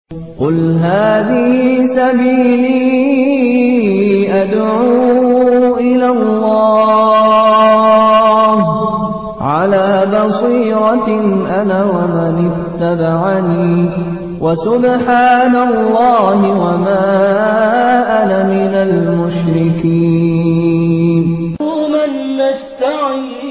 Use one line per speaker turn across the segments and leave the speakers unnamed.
قل هذه سبيلي أدعو إلى الله على بصيرة أنا ومن اتبعني وسبحان الله وما أنا من المشركين
من نستعين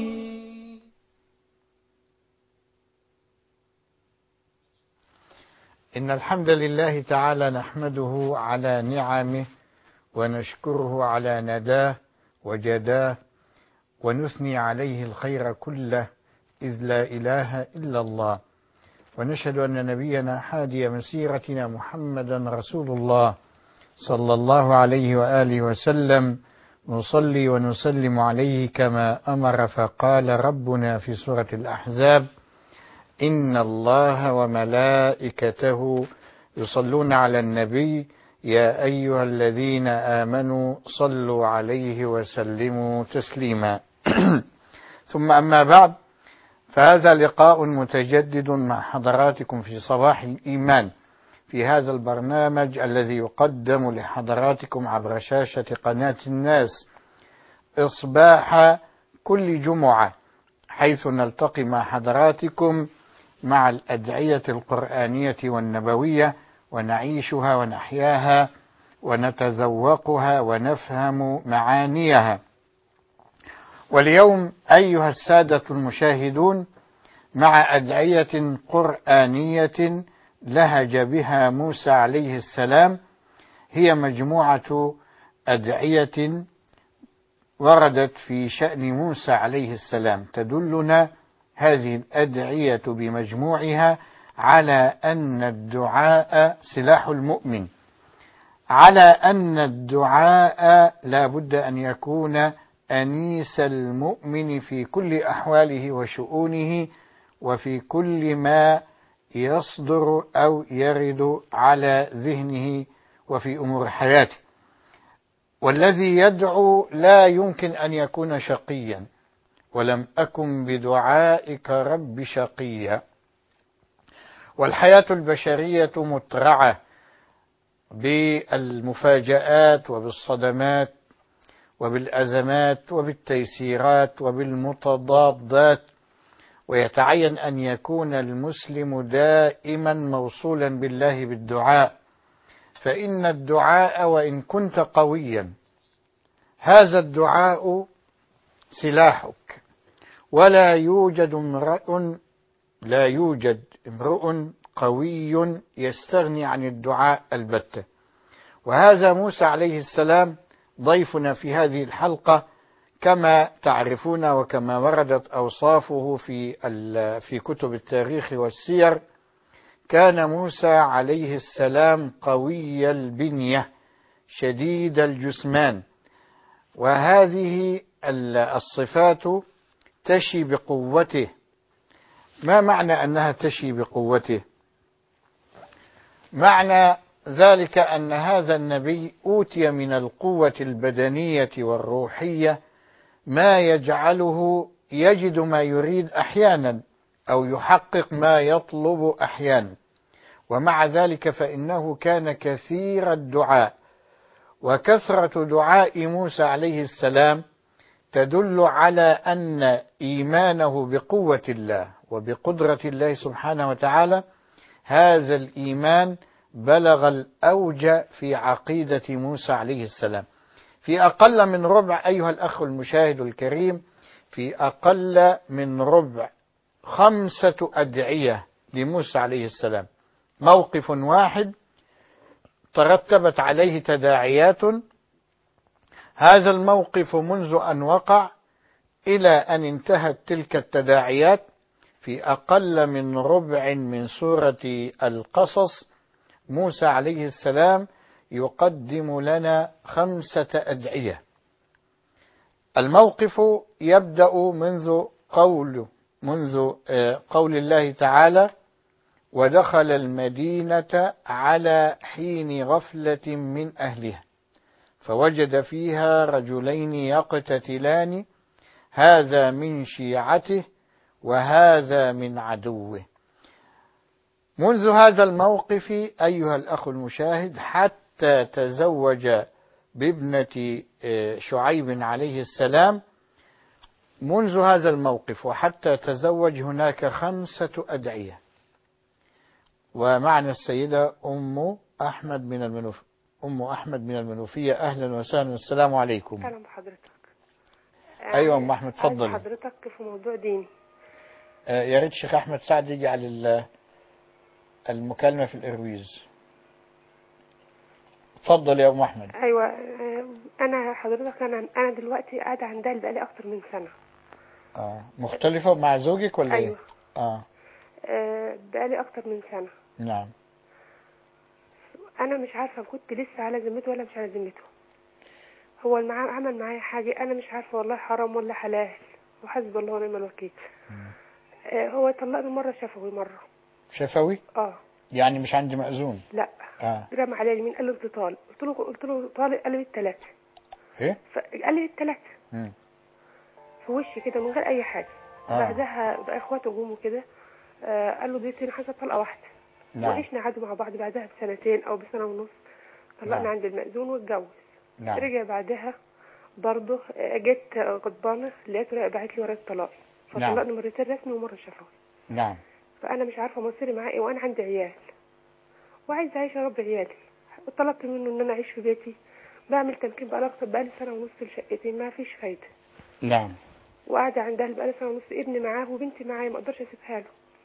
إن الحمد لله تعالى نحمده على نعمه ونشكره على نداه وجداه ونثني عليه الخير كله إذ لا إله إلا الله ونشهد أن نبينا حادي مسيرتنا محمدا رسول الله صلى الله عليه وآله وسلم نصلي ونسلم عليه كما أمر فقال ربنا في سورة الأحزاب إن الله وملائكته يصلون على النبي يا أيها الذين آمنوا صلوا عليه وسلموا تسليما ثم أما بعد فهذا لقاء متجدد مع حضراتكم في صباح الإيمان في هذا البرنامج الذي يقدم لحضراتكم عبر شاشة قناة الناس إصباح كل جمعة حيث نلتقي مع حضراتكم مع الأدعية القرآنية والنبوية ونعيشها ونحياها ونتذوقها ونفهم معانيها واليوم أيها السادة المشاهدون مع أدعية قرآنية لهج بها موسى عليه السلام هي مجموعة أدعية وردت في شأن موسى عليه السلام تدلنا هذه الأدعية بمجموعها على أن الدعاء سلاح المؤمن على أن الدعاء لا بد أن يكون أنيس المؤمن في كل أحواله وشؤونه وفي كل ما يصدر أو يرد على ذهنه وفي أمور حياته والذي يدعو لا يمكن أن يكون شقيا ولم أكن بدعائك رب شقيا والحياة البشرية مترعة بالمفاجآت وبالصدمات وبالأزمات وبالتيسيرات وبالمتضادات ويتعين أن يكون المسلم دائما موصولا بالله بالدعاء فإن الدعاء وإن كنت قويا هذا الدعاء سلاحك ولا يوجد امرؤ لا يوجد امرؤ قوي يستغني عن الدعاء البتة وهذا موسى عليه السلام ضيفنا في هذه الحلقة كما تعرفون وكما وردت أوصافه في في كتب التاريخ والسير كان موسى عليه السلام قوي البنية شديد الجسمان وهذه الصفات تشي بقوته ما معنى أنها تشي بقوته معنى ذلك أن هذا النبي أوتي من القوة البدنية والروحية ما يجعله يجد ما يريد أحيانا أو يحقق ما يطلب أحيانا ومع ذلك فإنه كان كثير الدعاء وكثرة دعاء موسى عليه السلام تدل على أن إيمانه بقوة الله وبقدرة الله سبحانه وتعالى هذا الإيمان بلغ الأوج في عقيدة موسى عليه السلام في أقل من ربع أيها الأخ المشاهد الكريم في أقل من ربع خمسة أدعية لموسى عليه السلام موقف واحد ترتبت عليه تداعيات هذا الموقف منذ أن وقع إلى أن انتهت تلك التداعيات في أقل من ربع من سورة القصص موسى عليه السلام يقدم لنا خمسة أدعية الموقف يبدأ منذ قول منذ قول الله تعالى ودخل المدينة على حين غفلة من أهلها فوجد فيها رجلين يقتتلان هذا من شيعته وهذا من عدوه منذ هذا الموقف أيها الأخ المشاهد حتى تزوج بابنة آه، شعيب عليه السلام منذ هذا الموقف وحتى تزوج هناك خمسة أدعية ومعنا السيدة أم أحمد من المنوف أم أحمد من المنوفية أهلا وسهلا السلام عليكم
اهلا بحضرتك
أيوة أم أحمد
عايز
تفضلي
حضرتك في موضوع ديني
آه، يا ريت الشيخ أحمد سعد يجعل ال- المكالمة في الإرويز تفضل يا أم أحمد
ايوه آه، انا حضرتك انا انا دلوقتي قاعده عندها بقالي اكتر من سنه
آه. مختلفة مع زوجك ولا
ايوه
إيه؟ آه.
آه، بقالي اكتر من سنه
نعم
انا مش عارفه كنت لسه على ذمته ولا مش على ذمته هو المع... عمل معايا حاجه انا مش عارفه والله حرام ولا حلال وحسبي الله ونعم الوكيل آه، هو طلقني مره شفوي مره
شفوي
اه
يعني مش عندي مأذون
لا
آه.
رمى عليا اليمين قال له انت طالق قلت له قلت له طالق قال لي الثلاثه
إيه؟
قال لي الثلاثه
مم.
في وشي كده من غير اي حاجه
آه.
بعدها بقى اخواته جم وكده آه قال له دي تاني حصل طلقه واحده
نعم
وعشنا عادوا مع بعض بعدها بسنتين او بسنه ونص طلقنا
نعم.
عند المأذون واتجوز
نعم
رجع بعدها برضه آه، جيت آه، غضبانه لقيته بعت لي ورقه طلاق
نعم.
فطلقني مرتين رسمي ومره شفوي
نعم
فانا مش عارفه مصيري معاه ايه وانا عندي عيال وعايزه اعيش اربي عيالي وطلبت منه ان انا اعيش في بيتي بعمل تمكين بقى اكتر بقالي سنه ونص لشقتي ما فيش فايده
نعم
وقاعده عندها بقالي سنه ونص ابني معاه وبنتي معايا ما اقدرش اسيبها له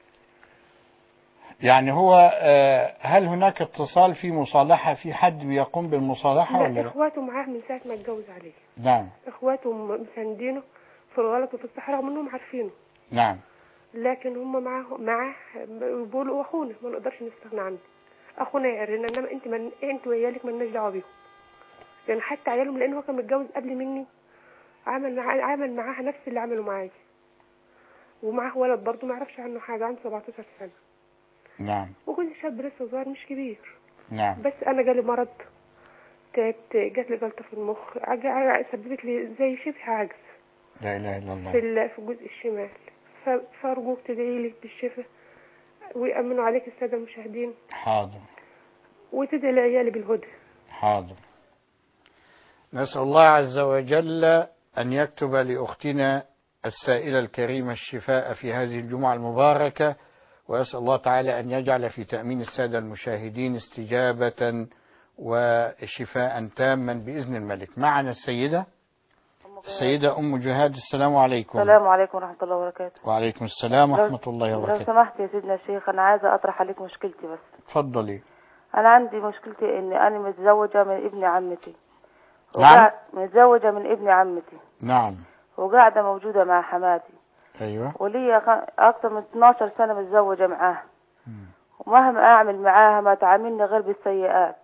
يعني هو آه، هل هناك اتصال في مصالحة في حد بيقوم بالمصالحة ولا
لا
لا؟
اخواته معاه من ساعه ما اتجوز عليه
نعم
اخواته م- مساندينه في الغلط وفي الصح رغم انهم عارفينه
نعم
لكن هم معاه معاه بيقولوا اخونا ما نقدرش نستغنى عنه اخونا يعرنا انما انت من انت وعيالك مالناش دعوه بيهم يعني حتى عيالهم لان هو كان متجوز قبل مني عمل معاه عمل معاها نفس اللي عمله معايا ومعاه ولد برضه ما يعرفش عنه حاجه عنده 17 سنه
نعم
وكنت شاب لسه صغير مش كبير
نعم
بس انا جالي مرض تعبت جات لي جلطه في المخ عج- عج- سببت لي زي شبه عجز
لا إله إلا
في
الله
ال- في الجزء الشمال ف- فارجوك تدعي لي بالشفاء ويأمنوا عليك الساده المشاهدين
حاضر
وتدعي لعيالي بالهدى
حاضر نسأل الله عز وجل أن يكتب لأختنا السائلة الكريمة الشفاء في هذه الجمعة المباركة وأسأل الله تعالى أن يجعل في تأمين السادة المشاهدين استجابة وشفاء تاما بإذن الملك معنا السيدة السيدة أم جهاد السلام عليكم
السلام عليكم ورحمة الله وبركاته
وعليكم السلام
لو-
ورحمة الله
لو
وبركاته
سمحت يا سيدنا الشيخ أنا عايزة أطرح عليك مشكلتي بس
تفضلي
أنا عندي مشكلتي إني أنا متزوجة من ابن عمتي
نعم.
وقاعد- متزوجة من ابن عمتي
نعم
وقاعدة موجودة مع حماتي
أيوة
ولي خ- أكثر من 12 سنة متزوجة معاها
مم.
ومهما أعمل معاها ما تعاملني غير بالسيئات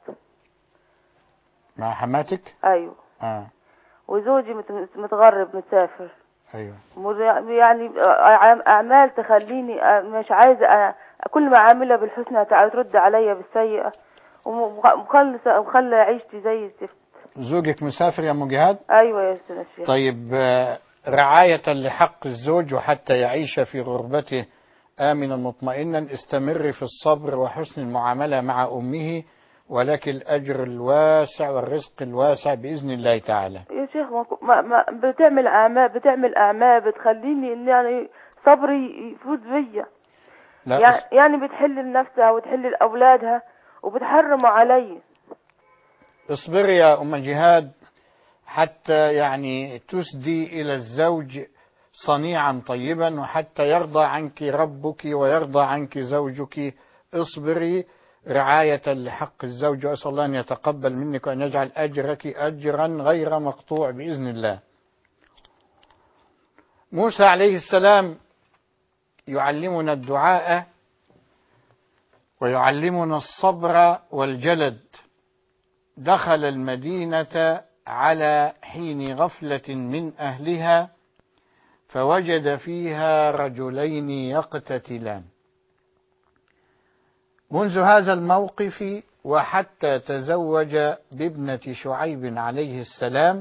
مع حماتك
أيوه
آه.
وزوجي مت- متغرب مسافر
أيوة
مر- يعني أع- أعمال تخليني أ- مش عايزة أ- كل ما أعملها بالحسنى تع- ترد عليا بالسيئة ومخلص مخلى عيشتي زي الزفت
زوجك مسافر يا أم جهاد
أيوة يا سيدنا الشيخ
طيب آه، رعاية لحق الزوج وحتى يعيش في غربته آمنا مطمئنا استمر في الصبر وحسن المعاملة مع أمه ولك الأجر الواسع والرزق الواسع بإذن الله تعالى
يا شيخ ما, ما, ما بتعمل أعمال بتعمل أعمال بتخليني إن يعني صبري يفوت بيا
لا
يعني, يعني بتحل لنفسها وتحل لأولادها وبتحرم علي
اصبري يا أم جهاد حتى يعني تسدي إلى الزوج صنيعا طيبا وحتى يرضى عنك ربك ويرضى عنك زوجك اصبري رعاية لحق الزوج وأسأل الله أن يتقبل منك وأن يجعل أجرك أجرا غير مقطوع بإذن الله موسى عليه السلام يعلمنا الدعاء ويعلمنا الصبر والجلد دخل المدينة على حين غفلة من أهلها فوجد فيها رجلين يقتتلان منذ هذا الموقف وحتى تزوج بابنة شعيب عليه السلام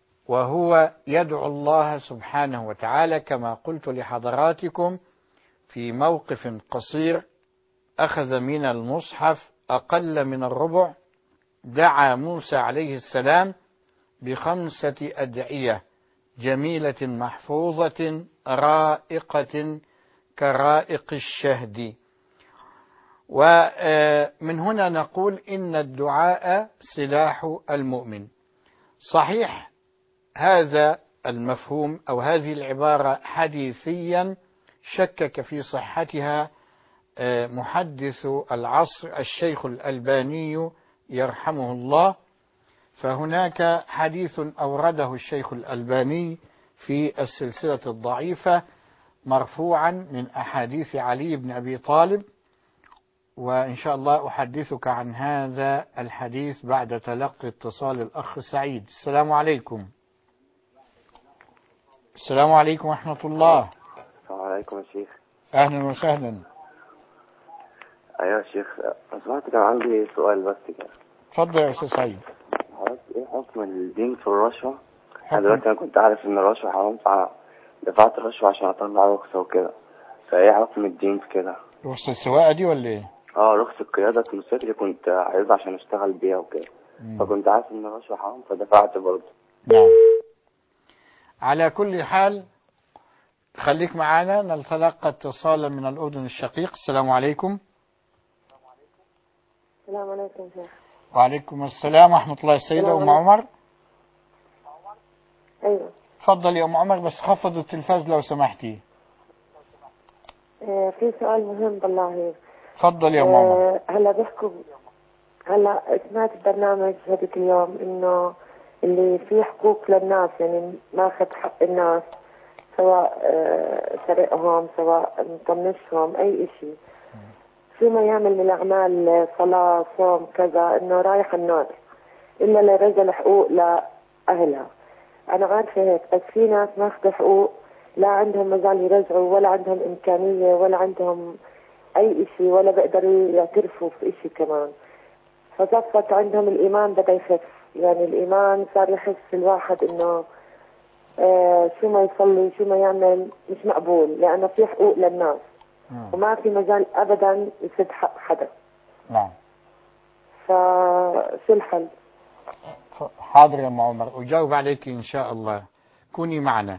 وهو يدعو الله سبحانه وتعالى كما قلت لحضراتكم في موقف قصير أخذ من المصحف أقل من الربع دعا موسى عليه السلام بخمسة أدعية جميلة محفوظة رائقة كرائق الشهد ومن هنا نقول إن الدعاء سلاح المؤمن صحيح هذا المفهوم أو هذه العبارة حديثيا شكك في صحتها محدث العصر الشيخ الألباني يرحمه الله فهناك حديث أورده الشيخ الألباني في السلسلة الضعيفة مرفوعا من أحاديث علي بن أبي طالب وإن شاء الله أحدثك عن هذا الحديث بعد تلقي اتصال الأخ سعيد السلام عليكم السلام عليكم ورحمة الله
السلام عليكم يا شيخ
أهلا وسهلا
ايوه يا شيخ لو سمحت كان عندي سؤال بس كده
تفضل يا أستاذ سعيد
حضرتك ايه حكم الدين في الرشوة؟
حكم-
انا دلوقتي انا كنت عارف ان الرشوة حرام فدفعت الرشوة عشان اطلع رخصة وكده فايه حكم الدين في كده؟
رخصة السواقة دي ولا إيه؟
اه رخصة قيادة موتوسيكل كنت عايزها عشان اشتغل بيها وكده
مم.
فكنت عارف ان الرشوة حرام فدفعت برضه
نعم على كل حال خليك معنا نتلقى اتصالا من الأردن الشقيق السلام عليكم
السلام عليكم شيخ
وعليكم السلام ورحمة الله السيدة
السلام
أم
عليكم.
عمر
ايوه
تفضل يا أم عمر بس خفض التلفاز لو سمحتي
آه، في سؤال مهم بالله
تفضل يا أم عمر
آه، هلا بيحكوا هلا سمعت برنامج هذيك اليوم انه اللي فيه حقوق للناس يعني ماخذ حق الناس سواء آه، سرقهم سواء مطنشهم اي اشي شو ما يعمل من الاعمال آه، صلاة صوم كذا انه رايح النار الا لرجل حقوق لاهلها انا عارفة هيك بس في ناس ماخذ حقوق لا عندهم مجال يرجعوا ولا عندهم امكانية ولا عندهم اي اشي ولا بيقدروا يعترفوا في اشي كمان فصفت عندهم الايمان بدا يخف يعني الايمان صار يحس الواحد انه آه شو ما يصلي شو ما يعمل مش مقبول لانه في حقوق للناس
مم.
وما في مجال ابدا يسد حق حدا
نعم
فشو الحل؟
حاضر يا أم عمر أجاوب عليك إن شاء الله كوني معنا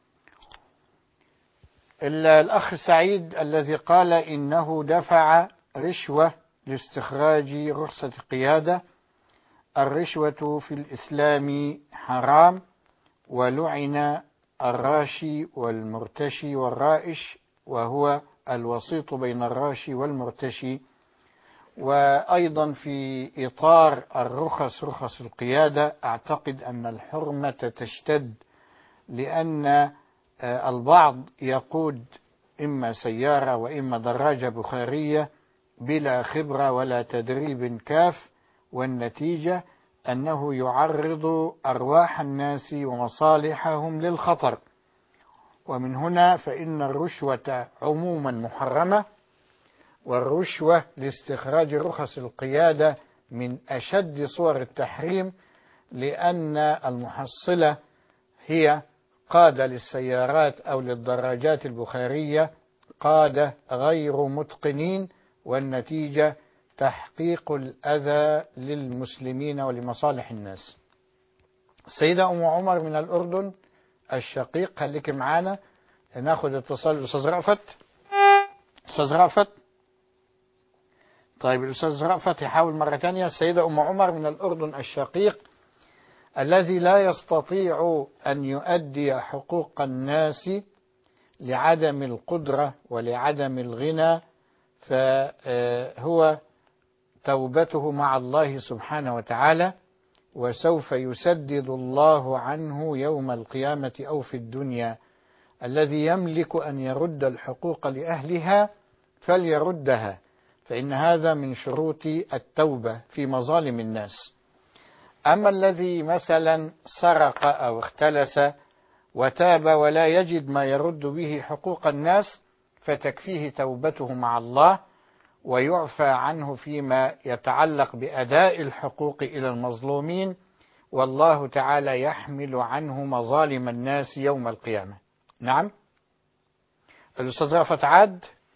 ال- الأخ سعيد الذي قال إنه دفع رشوة لاستخراج رخصة قيادة الرشوة في الإسلام حرام ولعن الراشي والمرتشي والرائش وهو الوسيط بين الراشي والمرتشي وأيضا في إطار الرخص رخص القيادة أعتقد أن الحرمة تشتد لأن آه، البعض يقود إما سيارة وإما دراجة بخارية بلا خبرة ولا تدريب كاف والنتيجة أنه يعرض أرواح الناس ومصالحهم للخطر ومن هنا فإن الرشوة عموما محرمة والرشوة لاستخراج رخص القيادة من أشد صور التحريم لأن المحصلة هي قادة للسيارات أو للدراجات البخارية قادة غير متقنين والنتيجة تحقيق الأذى للمسلمين ولمصالح الناس السيدة أم عمر من الأردن الشقيق خليك معانا ناخذ اتصال الأستاذ رأفت أستاذ رأفت طيب الأستاذ رأفت يحاول مرة ثانية السيدة أم عمر من الأردن الشقيق الذي لا يستطيع أن يؤدي حقوق الناس لعدم القدرة ولعدم الغنى فهو توبته مع الله سبحانه وتعالى وسوف يسدد الله عنه يوم القيامة أو في الدنيا الذي يملك أن يرد الحقوق لأهلها فليردها فإن هذا من شروط التوبة في مظالم الناس أما الذي مثلا سرق أو اختلس وتاب ولا يجد ما يرد به حقوق الناس فتكفيه توبته مع الله ويعفى عنه فيما يتعلق بأداء الحقوق إلى المظلومين والله تعالى يحمل عنه مظالم الناس يوم القيامة نعم الأستاذ رافت عاد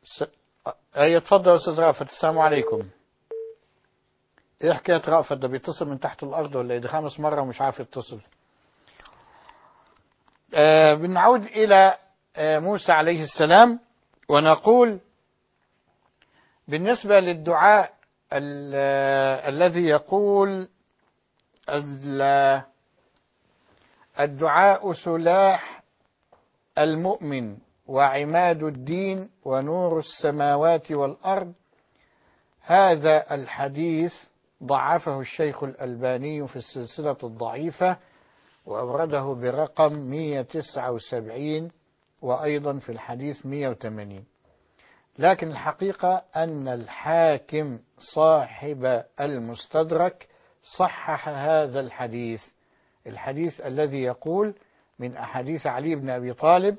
س... اي اتفضل يا استاذ رأفت السلام عليكم ايه حكايه رأفت ده بيتصل من تحت الارض ولا ايه ده خامس مره ومش عارف يتصل آه بنعود الى آه موسى عليه السلام ونقول بالنسبه للدعاء ال- آه، الذي يقول ال- الدعاء سلاح المؤمن وعماد الدين ونور السماوات والأرض هذا الحديث ضعفه الشيخ الألباني في السلسلة الضعيفة وأورده برقم 179 وأيضا في الحديث 180 لكن الحقيقة أن الحاكم صاحب المستدرك صحح هذا الحديث الحديث الذي يقول من أحاديث علي بن أبي طالب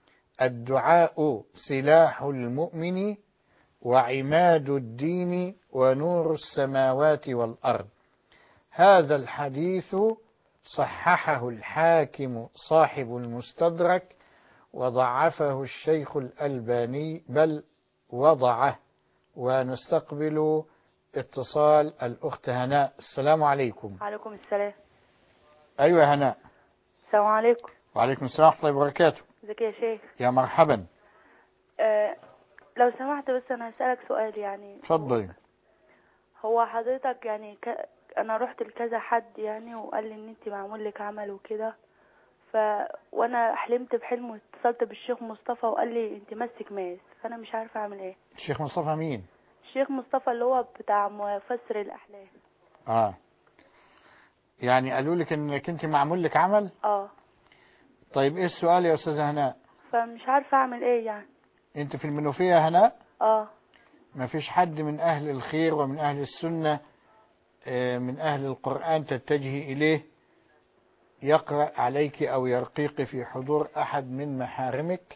الدعاء سلاح المؤمن وعماد الدين ونور السماوات والأرض هذا الحديث صححه الحاكم صاحب المستدرك وضعفه الشيخ الألباني بل وضعه ونستقبل اتصال الأخت هناء السلام عليكم
عليكم السلام
أيوة هناء
السلام عليكم
وعليكم السلام ورحمة الله وبركاته
ازيك يا شيخ
يا مرحبا
آه لو سمحت بس انا هسألك سؤال يعني
تفضلي
هو حضرتك يعني ك... انا رحت لكذا حد يعني وقال لي ان انت معمول لك عمل وكده ف وانا حلمت بحلم واتصلت بالشيخ مصطفى وقال لي انت ماسك ماس فانا مش عارفه اعمل ايه
الشيخ مصطفى مين
الشيخ مصطفى اللي هو بتاع مفسر الاحلام
اه يعني قالوا لك انك انت معمول لك عمل
اه
طيب ايه السؤال يا استاذه هناء
فمش عارفه اعمل ايه يعني
انت في المنوفيه يا هناء
اه
ما فيش حد من اهل الخير ومن اهل السنه آه، من اهل القران تتجهي اليه يقرا عليك او يرقيك في حضور احد من محارمك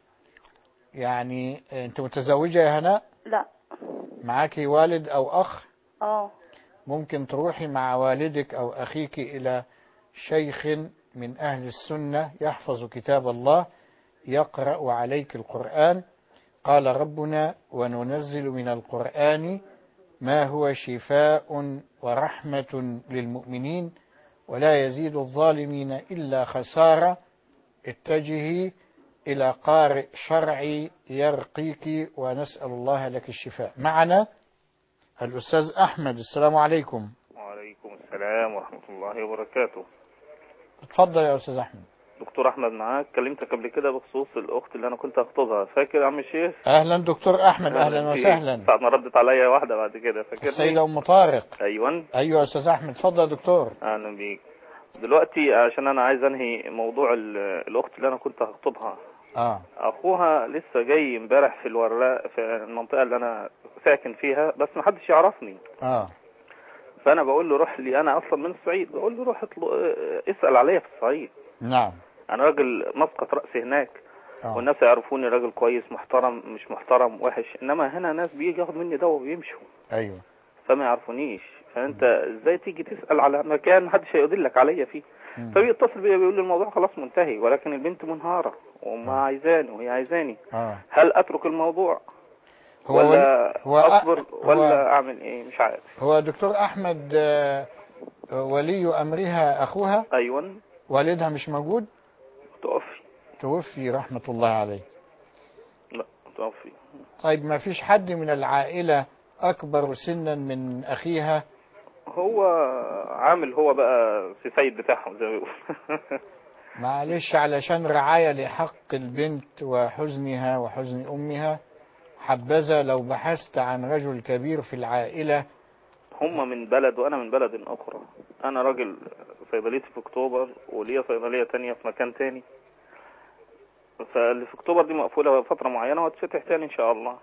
يعني آه، انت متزوجه يا هناء
لا
معاكي والد او اخ
اه
ممكن تروحي مع والدك أو أخيك إلى شيخ من أهل السنة يحفظ كتاب الله يقرأ عليك القرآن قال ربنا وننزل من القرآن ما هو شفاء ورحمة للمؤمنين ولا يزيد الظالمين إلا خسارة اتجهي إلى قارئ شرعي يرقيك ونسأل الله لك الشفاء معنا الأستاذ أحمد السلام عليكم
وعليكم السلام ورحمة الله وبركاته
اتفضل يا أستاذ أحمد
دكتور أحمد معاك كلمتك قبل كده بخصوص الأخت اللي أنا كنت أخطبها فاكر يا عم الشيخ
أهلا دكتور أحمد أهلا
فيك.
وسهلا
ساعة ما ردت عليا واحدة بعد كده فاكرني
السيدة أم طارق
أيوة
أيوة يا أستاذ أحمد اتفضل يا دكتور
أهلا بيك دلوقتي عشان أنا عايز أنهي موضوع ال- الأخت اللي أنا كنت هخطبها
آه
أخوها لسه جاي امبارح في الوراق في المنطقة اللي أنا ساكن فيها بس محدش يعرفني
آه
فأنا بقول له روح لي أنا أصلا من الصعيد بقول له روح اطلق اسأل عليا في الصعيد
نعم
أنا راجل مسقط رأسي هناك
آه.
والناس يعرفوني راجل كويس محترم مش محترم وحش انما هنا ناس بيجي ياخد مني دواء ويمشوا
أيوة
فما يعرفونيش فانت ازاي تيجي تسال على مكان محدش هيدلك عليا فيه
مم.
فبيتصل بيا بيقول لي الموضوع خلاص منتهي ولكن البنت منهاره وما عايزاني وهي عايزاني
آه
هل اترك الموضوع
هو
ولا
هو
اصبر
هو
ولا اعمل ايه مش عارف
هو دكتور أحمد آه، ولي أمرها أخوها
ايوه
والدها مش موجود
توفي
توفي رحمة الله عليه
لا توفي
طيب ما فيش حد من العائلة أكبر سنا من أخيها
هو عامل هو بقى في سيد بتاعهم زي ما بيقول
معلش علشان رعاية لحق البنت وحزنها وحزن أمها حبذا لو بحثت عن رجل كبير في العائلة
هم من بلد وانا من بلد اخرى انا راجل صيدليتي في اكتوبر وليا صيدليه تانية في مكان تاني فاللي في اكتوبر دي مقفوله فتره معينه وهتفتح تاني ان شاء الله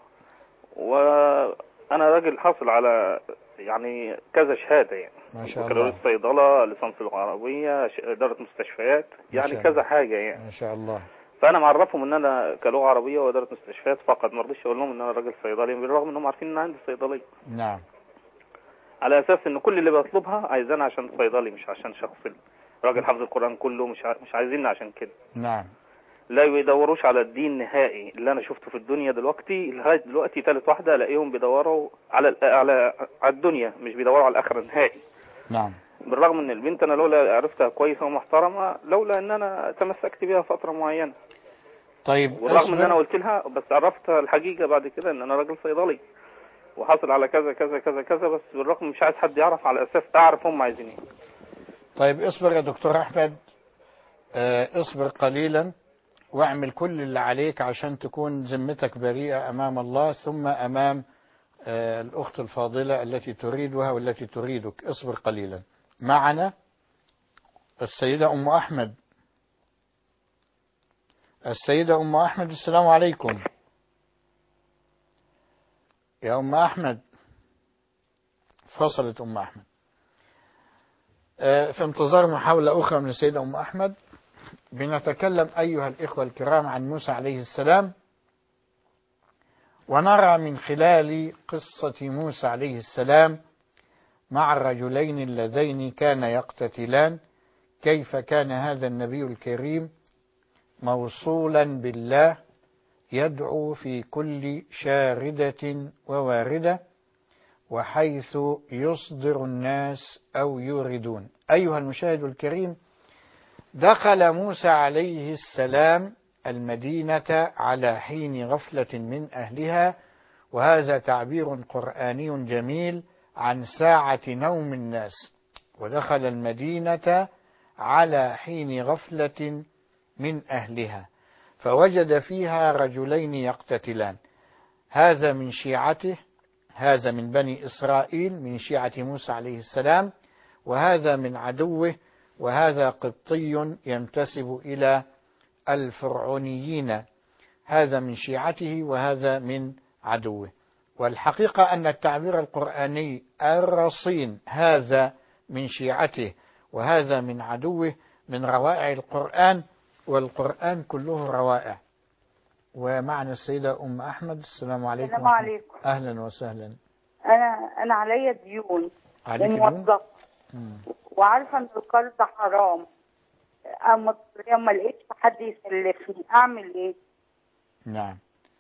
وانا راجل حاصل على يعني كذا شهاده يعني
ما شاء
بكالوريوس
الله
صيدله ليسانس لغه عربيه ش- اداره مستشفيات
ما
يعني
شاء
كذا
الله.
حاجه يعني
ما شاء الله
فانا معرفهم ان انا كلغه عربيه واداره مستشفيات فقط ما رضيتش اقول لهم ان انا راجل صيدلي بالرغم انهم عارفين ان عندي صيدليه
نعم
على اساس ان كل اللي بطلبها عايزانا عشان صيدلي مش عشان شخص راجل حافظ القران كله مش ع... مش عايزيني عشان كده
نعم
لا بيدوروش على الدين نهائي اللي انا شفته في الدنيا دلوقتي لغايه دلوقتي تالت واحده الاقيهم بيدوروا على ال- على على الدنيا مش بيدوروا على الاخره نهائي
نعم
بالرغم ان البنت انا لولا عرفتها كويسه ومحترمه لولا ان انا تمسكت بيها فتره معينه
طيب
والرغم ان
اصبر.
انا قلت لها بس عرفت الحقيقه بعد كده ان انا راجل صيدلي وحاصل على كذا كذا كذا كذا بس بالرغم مش عايز حد يعرف على اساس اعرف هم عايزين ايه
طيب اصبر يا دكتور احمد آه، اصبر قليلا واعمل كل اللي عليك عشان تكون ذمتك بريئة امام الله ثم امام آه، الاخت الفاضلة التي تريدها والتي تريدك اصبر قليلا معنا السيدة ام احمد السيدة ام احمد السلام عليكم يا ام احمد فصلت ام احمد في انتظار محاولة أخرى من السيدة أم أحمد بنتكلم أيها الإخوة الكرام عن موسى عليه السلام ونرى من خلال قصة موسى عليه السلام مع الرجلين اللذين كان يقتتلان كيف كان هذا النبي الكريم موصولا بالله يدعو في كل شاردة وواردة وحيث يصدر الناس أو يوردون أيها المشاهد الكريم دخل موسى عليه السلام المدينة على حين غفلة من أهلها وهذا تعبير قرآني جميل عن ساعة نوم الناس ودخل المدينة على حين غفلة من أهلها فوجد فيها رجلين يقتتلان هذا من شيعته هذا من بني إسرائيل من شيعة موسى عليه السلام وهذا من عدوه وهذا قبطي ينتسب إلى الفرعونيين هذا من شيعته وهذا من عدوه والحقيقة أن التعبير القرآني الرصين هذا من شيعته وهذا من عدوه من روائع القرآن والقرآن كله روائع ومعنا السيدة أم أحمد السلام عليكم
السلام
ورحمة-
عليكم
أهلا وسهلا
انا انا عليا ديون
عليك ديون؟
وموظفه
مم.
وعارفه ان القرض حرام اما ما لقيتش حد يسلفني اعمل ايه
نعم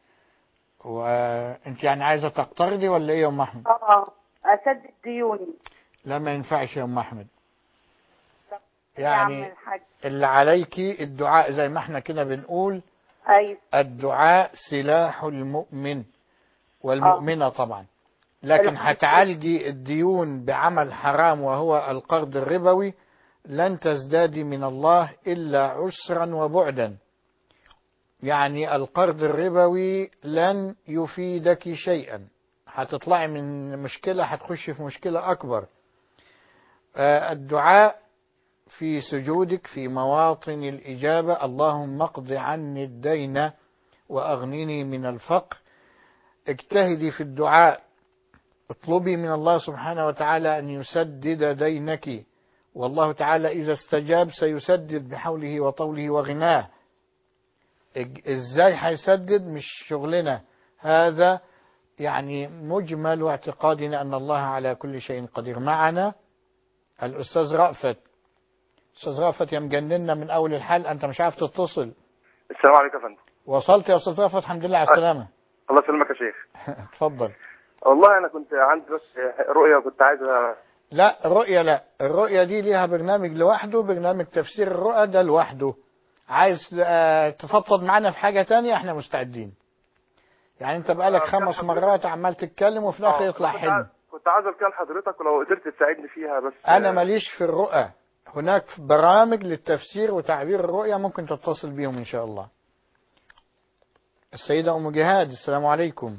وانت يعني عايزة تقترضي ولا ايه يا ام احمد
اه اسدد ديوني
لا ما ينفعش يا ام احمد
يا عم
يعني
الحاج
اللي عليكي الدعاء زي ما احنا كده بنقول
ايوه
الدعاء سلاح المؤمن والمؤمنة طبعا لكن
الحمد
هتعالجي الديون بعمل حرام وهو القرض الربوي لن تزدادي من الله إلا عسرا وبعدا يعني القرض الربوي لن يفيدك شيئا هتطلعي من مشكلة هتخشي في مشكلة أكبر آه، الدعاء في سجودك في مواطن الإجابة اللهم اقض عني الدين وأغنني من الفقر اجتهدي في الدعاء اطلبي من الله سبحانه وتعالى أن يسدد دينك والله تعالى إذا استجاب سيسدد بحوله وطوله وغناه إج- ازاي هيسدد مش شغلنا هذا يعني مجمل اعتقادنا أن الله على كل شيء قدير معنا الأستاذ رأفت أستاذ رأفت يا مجننا من أول الحلقة أنت مش عارف تتصل
السلام عليكم يا فندم
وصلت يا أستاذ رأفت الحمد لله على السلامة
الله يسلمك يا شيخ
اتفضل
والله انا كنت عندي بس رؤيه كنت عايز أ-
لا الرؤية لا الرؤية دي ليها برنامج لوحده برنامج تفسير الرؤى ده لوحده عايز آه، تفضفض معانا في حاجة تانية احنا مستعدين يعني انت بقالك
آه،
خمس
كان
مرات عمال تتكلم وفي الاخر
آه،
يطلع
كنت
حلم
عايز- كنت عايز اتكلم حضرتك ولو قدرت تساعدني فيها بس
انا ماليش في الرؤى هناك برامج للتفسير وتعبير الرؤيا ممكن تتصل بيهم ان شاء الله السيدة ام جهاد السلام عليكم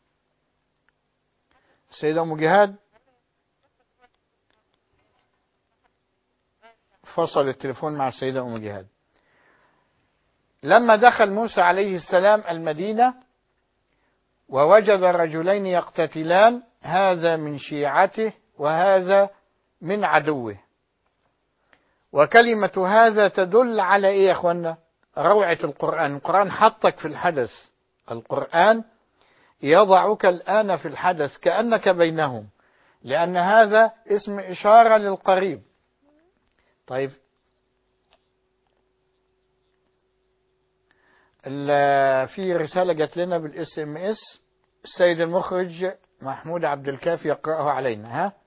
السيدة ام جهاد فصل التليفون مع السيدة ام جهاد لما دخل موسى عليه السلام المدينة ووجد رجلين يقتتلان هذا من شيعته وهذا من عدوه وكلمة هذا تدل على ايه يا اخوانا روعة القرآن القرآن حطك في الحدث القرآن يضعك الآن في الحدث كأنك بينهم لأن هذا اسم إشارة للقريب طيب ال- في رسالة جات لنا بالاس ام اس السيد المخرج محمود عبد الكافي يقرأه علينا ها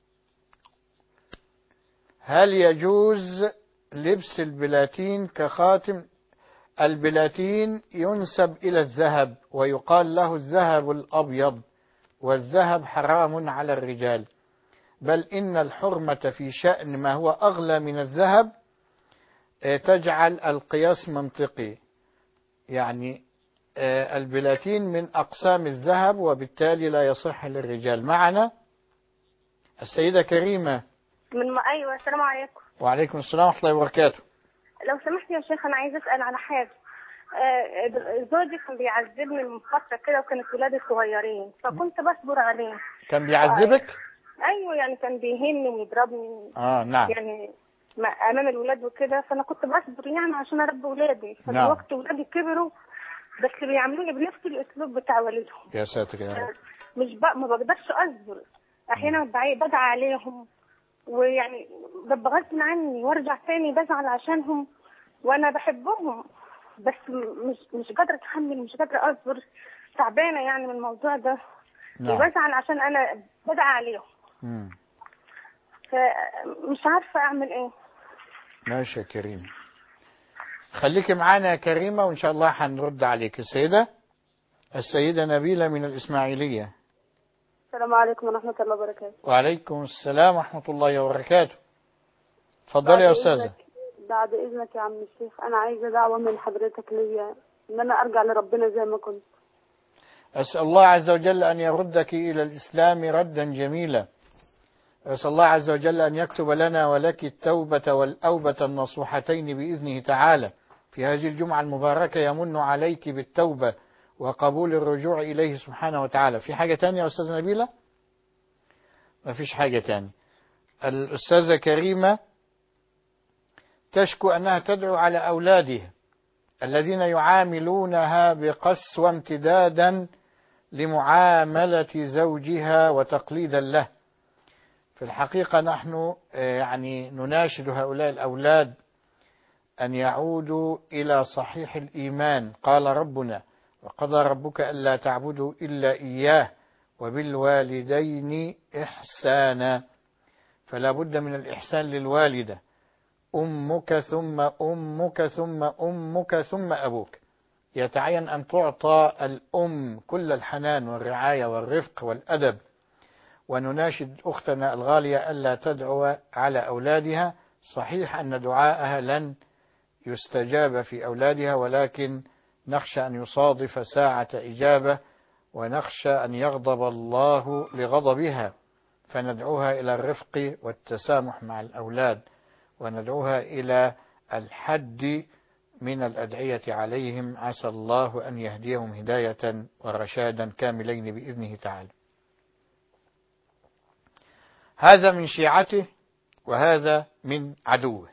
هل يجوز لبس البلاتين كخاتم البلاتين ينسب إلى الذهب ويقال له الذهب الأبيض والذهب حرام على الرجال بل إن الحرمة في شأن ما هو أغلى من الذهب آه، تجعل القياس منطقي يعني آه، البلاتين من أقسام الذهب وبالتالي لا يصح للرجال معنا السيدة كريمة
من ما ايوه السلام عليكم
وعليكم السلام ورحمة الله وبركاته
لو سمحت يا شيخ انا عايزه اسال على حاجه آه، زوجي كان بيعذبني من فتره كده وكانت ولادي صغيرين فكنت بصبر عليه
كان بيعذبك
ايوه يعني كان بيهني ويضربني
آه نعم
يعني ما- امام الولاد وكده فانا كنت بصبر يعني عشان اربي ولادي
نعم.
فالوقت ولادي كبروا بس بيعاملوني بنفس الاسلوب بتاع والدهم
يا ساتر يا رب
مش بق... ما بقدرش اصبر احيانا بعي- بدعي عليهم ويعني ببقى غصب عني وارجع تاني بزعل عشانهم وانا بحبهم بس م- مش مش قادره اتحمل مش قادره اصبر تعبانه يعني من الموضوع ده
نعم
وبزعل عشان انا بدعي عليهم
مم.
فمش عارفه اعمل ايه
ماشي يا كريم خليك معانا يا كريمة وإن شاء الله هنرد عليك السيدة السيدة نبيلة من الإسماعيلية
السلام عليكم ورحمة الله وبركاته
وعليكم السلام ورحمة الله وبركاته اتفضلي يا
بعد
أستاذة
إذنك- بعد إذنك يا عم الشيخ أنا عايزة دعوة من حضرتك ليا إن أنا أرجع لربنا زي ما كنت
أسأل الله عز وجل أن يردك إلى الإسلام ردا جميلا أسأل الله عز وجل أن يكتب لنا ولك التوبة والأوبة النصوحتين بإذنه تعالى في هذه الجمعة المباركة يمن عليك بالتوبة وقبول الرجوع إليه سبحانه وتعالى في حاجة تانية يا أستاذة نبيلة ما فيش حاجة تانية الأستاذة كريمة تشكو أنها تدعو على أولادها الذين يعاملونها بقسوة امتدادا لمعاملة زوجها وتقليدا له في الحقيقة نحن آه، يعني نناشد هؤلاء الأولاد أن يعودوا إلى صحيح الإيمان قال ربنا وقضى ربك ألا تعبدوا إلا إياه وبالوالدين إحسانا فلا بد من الإحسان للوالدة أمك ثم أمك ثم أمك ثم أبوك يتعين أن تعطى الأم كل الحنان والرعاية والرفق والأدب ونناشد أختنا الغالية ألا تدعو على أولادها صحيح أن دعاءها لن يستجاب في أولادها ولكن نخشى أن يصادف ساعة إجابة ونخشى أن يغضب الله لغضبها فندعوها إلى الرفق والتسامح مع الأولاد وندعوها إلى الحد من الأدعية عليهم عسى الله أن يهديهم هداية ورشادا كاملين بإذنه تعالى هذا من شيعته وهذا من عدوه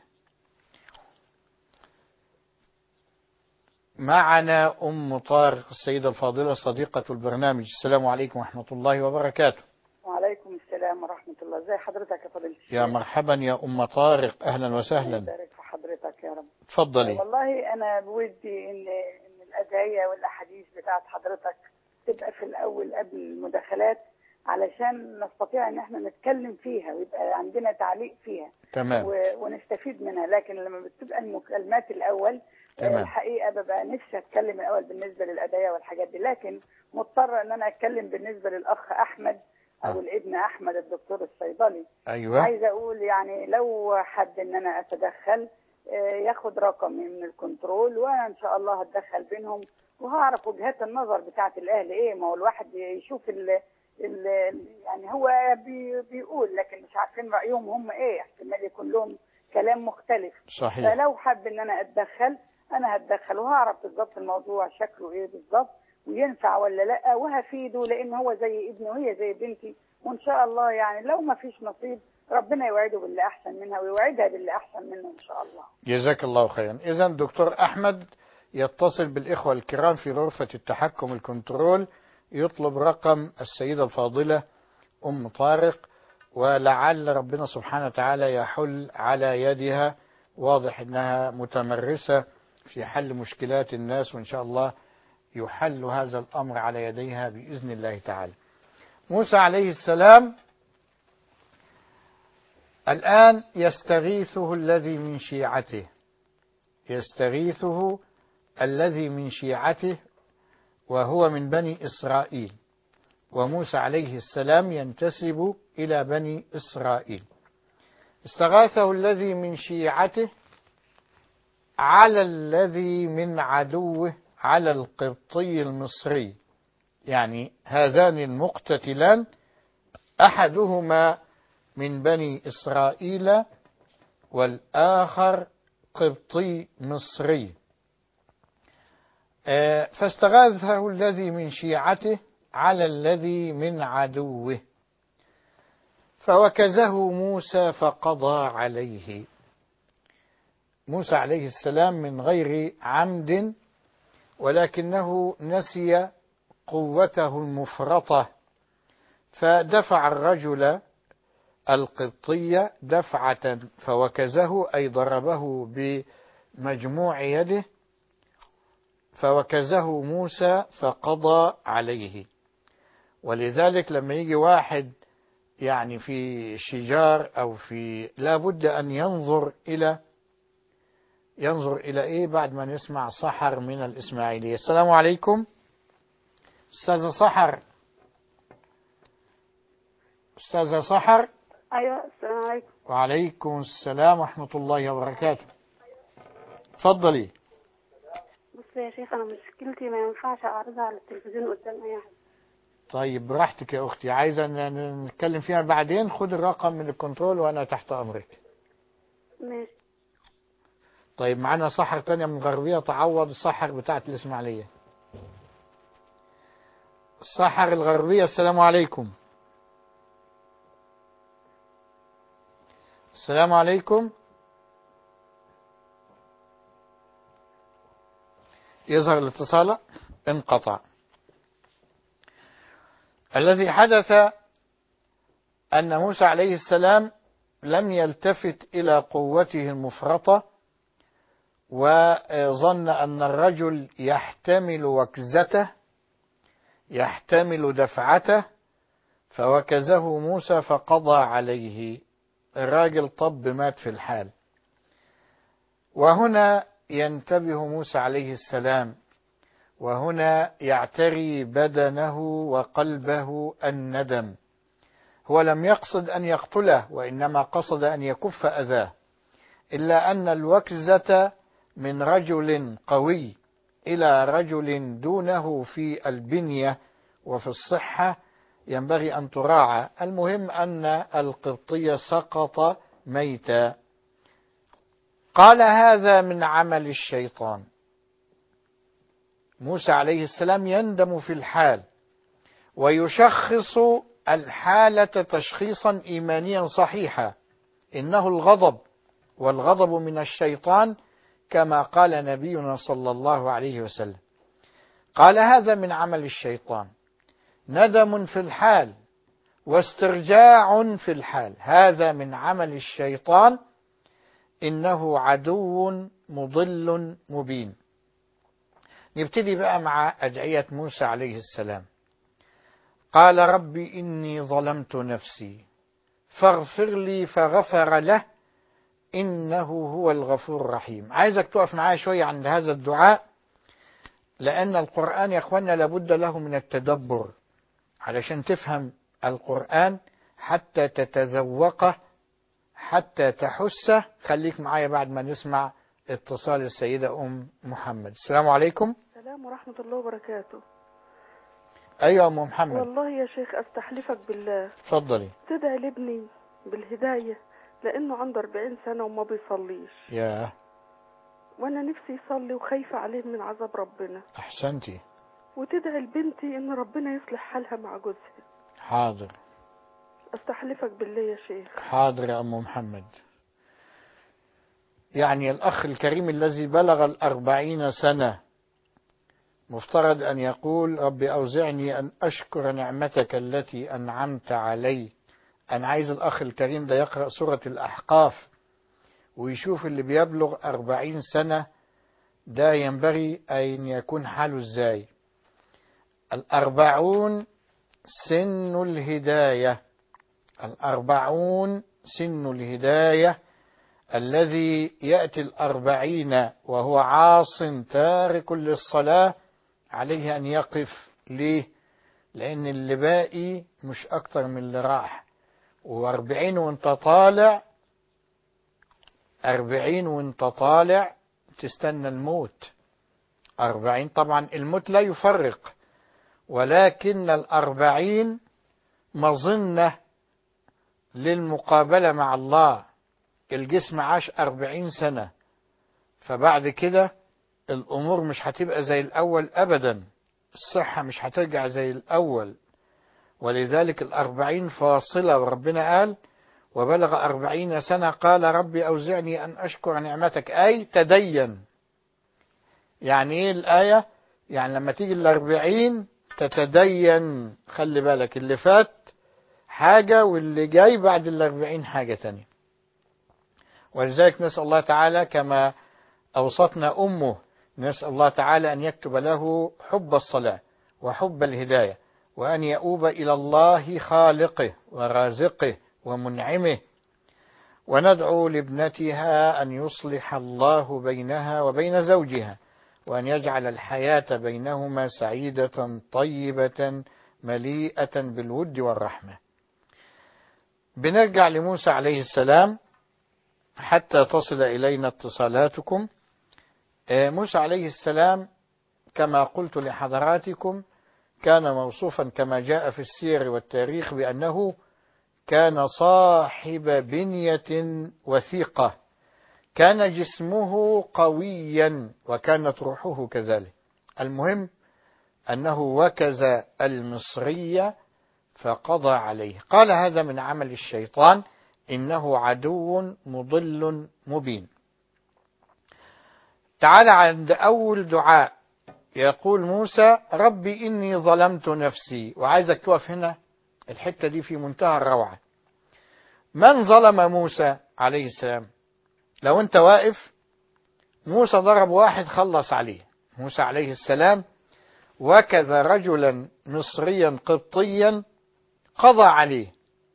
معنا أم طارق السيدة الفاضلة صديقة البرنامج السلام عليكم ورحمة الله وبركاته
وعليكم السلام ورحمة الله ازي حضرتك يا فضيلة الشيخ
يا مرحبا يا أم طارق أهلا وسهلا
يبارك في حضرتك يا رب
تفضلي
والله أنا بودي إن إن الأدعية والأحاديث بتاعت حضرتك تبقى في الأول قبل المداخلات علشان نستطيع إن احنا نتكلم فيها ويبقى عندنا تعليق فيها
تمام
و- ونستفيد منها لكن لما بتبقى المكالمات الأول
تمام.
الحقيقة ببقى نفسي أتكلم الأول بالنسبة للأدعية والحاجات دي لكن مضطرة إن أنا أتكلم بالنسبة للأخ أحمد أو الابن أحمد الدكتور الصيدلي
أيوة
عايزه اقول يعني لو حد ان انا اتدخل آه، ياخد رقمي من الكنترول وانا ان شاء الله هتدخل بينهم وهعرف وجهات النظر بتاعت الاهل ايه ما هو الواحد يشوف ال ال يعني هو بي بيقول لكن مش عارفين رايهم هم ايه احتمال يكون لهم كلام مختلف
صحيح
فلو حب ان انا اتدخل انا هتدخل وهعرف بالظبط الموضوع شكله ايه بالظبط وينفع ولا لا وهفيده لان هو زي ابني وهي زي بنتي وان شاء الله يعني لو ما فيش نصيب ربنا يوعده باللي احسن منها ويوعدها باللي احسن منه ان شاء الله
جزاك الله خيرا إذا دكتور أحمد يتصل بالإخوة الكرام في غرفة التحكم الكنترول يطلب رقم السيدة الفاضلة أم طارق ولعل ربنا سبحانه وتعالى يحل على يدها واضح أنها متمرسة في حل مشكلات الناس وإن شاء الله يحل هذا الأمر على يديها بإذن الله تعالى موسى عليه السلام الآن يستغيثه الذي من شيعته يستغيثه الذي من شيعته وهو من بني إسرائيل وموسى عليه السلام ينتسب إلى بني إسرائيل استغاثه الذي من شيعته على الذي من عدوه على القبطي المصري يعني هذان المقتتلان أحدهما من بني إسرائيل والآخر قبطي مصري فاستغاثه الذي من شيعته على الذي من عدوه فوكزه موسى فقضى عليه موسى عليه السلام من غير عمد ولكنه نسي قوته المفرطه فدفع الرجل القبطي دفعه فوكزه اي ضربه بمجموع يده فوكزه موسى فقضى عليه ولذلك لما يجي واحد يعني في شجار او في لابد ان ينظر الى ينظر الى ايه بعد ما نسمع سحر من الاسماعيليه السلام عليكم استاذه سحر استاذه سحر
ايوه السلام عليكم
وعليكم السلام ورحمه الله وبركاته اتفضلي
بص يا شيخ انا مشكلتي ما ينفعش اعرضها على التلفزيون قدام اي حد
طيب براحتك يا اختي عايزه ن- نتكلم فيها بعدين خد الرقم من الكنترول وانا تحت امرك
ماشي
طيب معانا سحر تانية من الغربية تعوض السحر بتاعت الإسماعيلية السحر الغربية السلام عليكم السلام عليكم يظهر الاتصال انقطع الذي حدث أن موسى عليه السلام لم يلتفت إلى قوته المفرطة وظن أن الرجل يحتمل وكزته يحتمل دفعته فوكزه موسى فقضى عليه الراجل طب مات في الحال وهنا ينتبه موسى عليه السلام وهنا يعتري بدنه وقلبه الندم هو لم يقصد أن يقتله وإنما قصد أن يكف أذاه إلا أن الوكزة من رجل قوي إلى رجل دونه في البنية وفي الصحة ينبغي أن تراعى المهم أن القبطي سقط ميتا قال هذا من عمل الشيطان موسى عليه السلام يندم في الحال ويشخص الحالة تشخيصا إيمانيا صحيحا إنه الغضب والغضب من الشيطان كما قال نبينا صلى الله عليه وسلم قال هذا من عمل الشيطان ندم في الحال واسترجاع في الحال هذا من عمل الشيطان إنه عدو مضل مبين نبتدي بقى مع أدعية موسى عليه السلام قال رب إني ظلمت نفسي فاغفر لي فغفر له إنه هو الغفور الرحيم عايزك تقف معايا شوية عند هذا الدعاء لأن القرآن يا أخوانا لابد له من التدبر علشان تفهم القرآن حتى تتذوقه حتى تحسه خليك معايا بعد ما نسمع اتصال السيدة أم محمد السلام عليكم
السلام ورحمة الله وبركاته
أيوة أم محمد
والله يا شيخ أستحلفك بالله
اتفضلي
تدعي لابني بالهداية لأنه عنده 40 سنة وما بيصليش
يا
وأنا نفسي يصلي وخايفة عليه من عذاب ربنا
أحسنتي
وتدعي لبنتي إن ربنا يصلح حالها مع جوزها
حاضر
أستحلفك بالله يا شيخ
حاضر يا أم محمد يعني الأخ الكريم الذي بلغ الأربعين سنة مفترض أن يقول رب أوزعني أن أشكر نعمتك التي أنعمت علي أنا عايز الأخ الكريم ده يقرأ سورة الأحقاف ويشوف اللي بيبلغ أربعين سنة ده ينبغي أن يكون حاله ازاي الأربعون سن الهداية الأربعون سن الهداية الذي يأتي الأربعين وهو عاص تارك للصلاة عليه أن يقف ليه لأن اللي باقي مش أكتر من اللي راح وأربعين وانت طالع أربعين وانت طالع تستنى الموت أربعين طبعا الموت لا يفرق ولكن الأربعين مظنة للمقابلة مع الله الجسم عاش أربعين سنة فبعد كده الأمور مش هتبقى زي الأول أبدا الصحة مش هترجع زي الأول ولذلك الأربعين فاصلة وربنا قال وبلغ أربعين سنة قال ربي أوزعني أن أشكر نعمتك أي تدين يعني إيه الآية يعني لما تيجي الأربعين تتدين خلي بالك اللي فات حاجة واللي جاي بعد الأربعين حاجة تانية ولذلك نسأل الله تعالى كما أوصتنا أمه نسأل الله تعالى أن يكتب له حب الصلاة وحب الهداية وأن يؤوب إلى الله خالقه ورازقه ومنعمه وندعو لابنتها أن يصلح الله بينها وبين زوجها وأن يجعل الحياة بينهما سعيدة طيبة مليئة بالود والرحمة بنرجع لموسى عليه السلام حتى تصل إلينا اتصالاتكم موسى عليه السلام كما قلت لحضراتكم كان موصوفا كما جاء في السير والتاريخ بأنه كان صاحب بنية وثيقة كان جسمه قويا وكانت روحه كذلك المهم أنه وكز المصرية فقضى عليه قال هذا من عمل الشيطان إنه عدو مضل مبين تعال عند أول دعاء يقول موسى ربي إني ظلمت نفسي وعايزك تقف هنا الحتة دي في منتهى الروعة من ظلم موسى عليه السلام لو انت واقف موسى ضرب واحد خلص عليه موسى عليه السلام وكذ رجلا مصريا قبطيا قضى عليه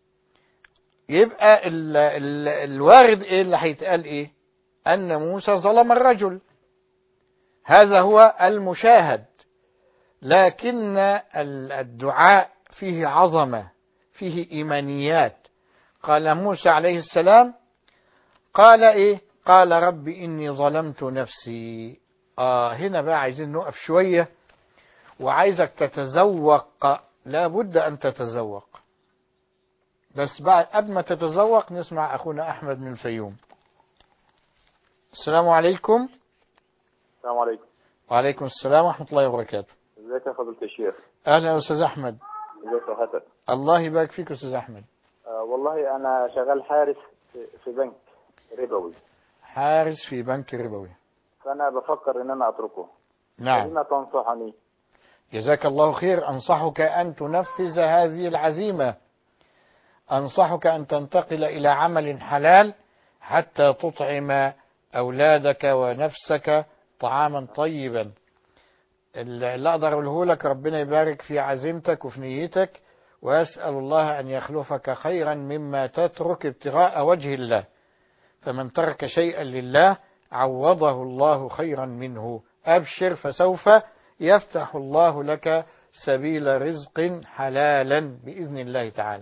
يبقى ال ال الوارد ايه اللي هيتقال ايه ان موسى ظلم الرجل هذا هو المشاهد لكن الدعاء فيه عظمة فيه إيمانيات قال موسى عليه السلام قال إيه قال رب إني ظلمت نفسي آه هنا بقى عايزين نقف شوية وعايزك تتذوق لا بد أن تتذوق بس بعد قبل ما تتذوق نسمع أخونا أحمد من الفيوم السلام عليكم
السلام عليكم
وعليكم السلام ورحمة الله وبركاته
ازيك يا فضيلة الشيخ
أهلا يا أستاذ أحمد
ازيك صحتك
الله يبارك فيك يا أستاذ أحمد
آه والله انا شغال حارس في, في بنك ربوي
حارس في بنك ربوي
فانا بفكر ان انا اتركه
نعم
لما تنصحني
جزاك الله خير أنصحك أن تنفذ هذه العزيمة أنصحك أن تنتقل إلى عمل حلال حتى تطعم أولادك ونفسك طعاما طيبا اللي أقدر أقوله لك ربنا يبارك في عزيمتك وفي نيتك وأسأل الله أن يخلفك خيرا مما تترك ابتغاء وجه الله فمن ترك شيئا لله عوضه الله خيرا منه أبشر فسوف يفتح الله لك سبيل رزق حلالا بإذن الله تعالى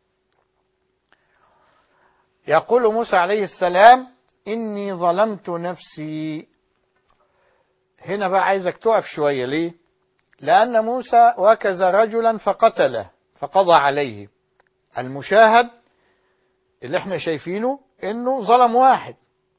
يقول موسى عليه السلام إني ظلمت نفسي هنا بقى عايزك تقف شوية ليه لأن موسى وكز رجلا فقتله فقضى عليه المشاهد اللي احنا شايفينه انه ظلم واحد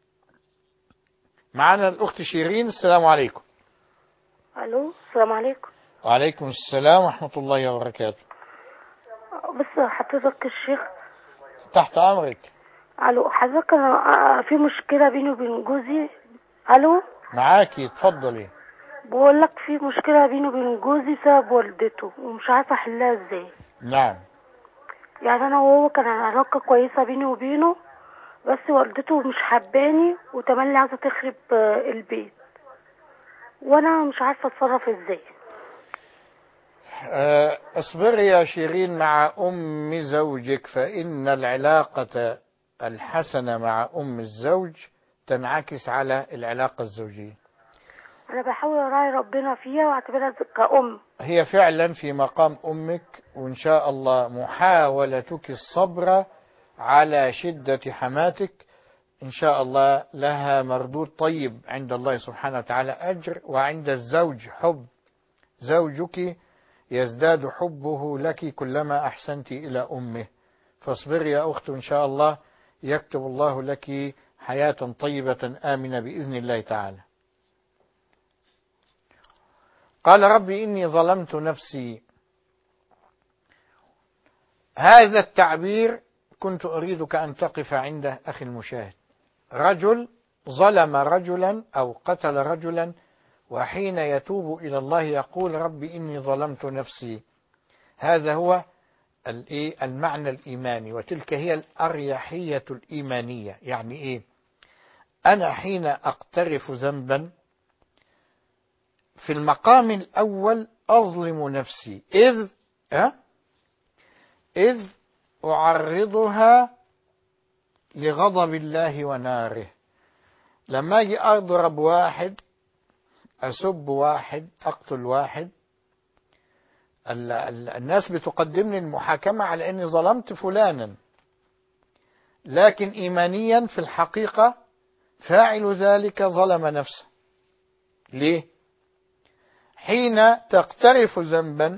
معانا الاخت شيرين السلام عليكم
الو السلام عليكم
وعليكم السلام ورحمة الله وبركاته
بس حضرتك الشيخ
تحت امرك
الو حضرتك أنا في مشكلة بيني وبين جوزي الو
معاكي اتفضلي
بقول لك في مشكلة بيني وبين جوزي بسبب والدته ومش عارفة احلها ازاي
نعم
يعني انا وهو كان علاقة كويسة بيني وبينه بس والدته مش حباني وتملي عايزة تخرب آه، البيت وانا مش عارفه اتصرف ازاي
آه، اصبري يا شيرين مع أم زوجك فإن العلاقة الحسنة مع أم الزوج تنعكس على العلاقة الزوجية
انا بحاول اراعي ربنا فيها واعتبرها كأم
هي فعلا في مقام أمك وإن شاء الله محاولتك الصبر على شدة حماتك إن شاء الله لها مردود طيب عند الله سبحانه وتعالى أجر وعند الزوج حب زوجك يزداد حبه لك كلما أحسنت إلى أمه فاصبري يا أخت إن شاء الله يكتب الله لك حياة طيبة آمنة بإذن الله تعالى قال ربي إني ظلمت نفسي هذا التعبير كنت أريدك أن تقف عنده أخي المشاهد رجل ظلم رجلا أو قتل رجلا وحين يتوب إلى الله يقول ربي إني ظلمت نفسي هذا هو الإيه؟ المعنى الإيماني وتلك هي الأريحية الإيمانية يعني إيه أنا حين أقترف ذنبا في المقام الأول أظلم نفسي إذ أه؟ إذ أعرضها لغضب الله وناره لما أجي أضرب واحد أسب واحد أقتل واحد ال ال الناس بتقدمني المحاكمة على أني ظلمت فلانا لكن إيمانيا في الحقيقة فاعل ذلك ظلم نفسه ليه حين تقترف ذنبا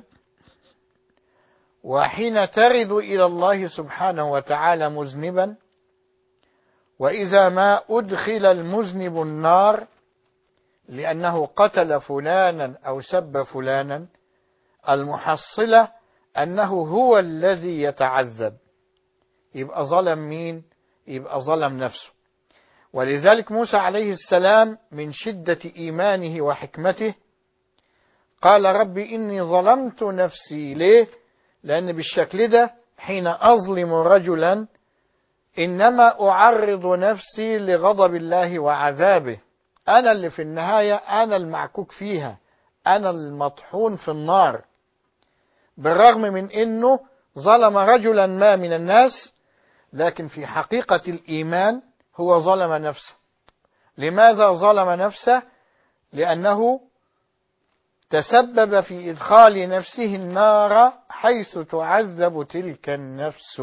وحين ترد إلى الله سبحانه وتعالى مذنبا وإذا ما أدخل المذنب النار لأنه قتل فلانا أو سب فلانا المحصلة أنه هو الذي يتعذب يبقى ظلم مين يبقى ظلم نفسه ولذلك موسى عليه السلام من شدة إيمانه وحكمته قال ربي إني ظلمت نفسي ليه لأن بالشكل ده حين أظلم رجلا إنما أعرض نفسي لغضب الله وعذابه أنا اللي في النهاية أنا المعكوك فيها أنا المطحون في النار بالرغم من أنه ظلم رجلا ما من الناس لكن في حقيقة الإيمان هو ظلم نفسه لماذا ظلم نفسه لأنه تسبب في إدخال نفسه النار حيث تعذب تلك النفس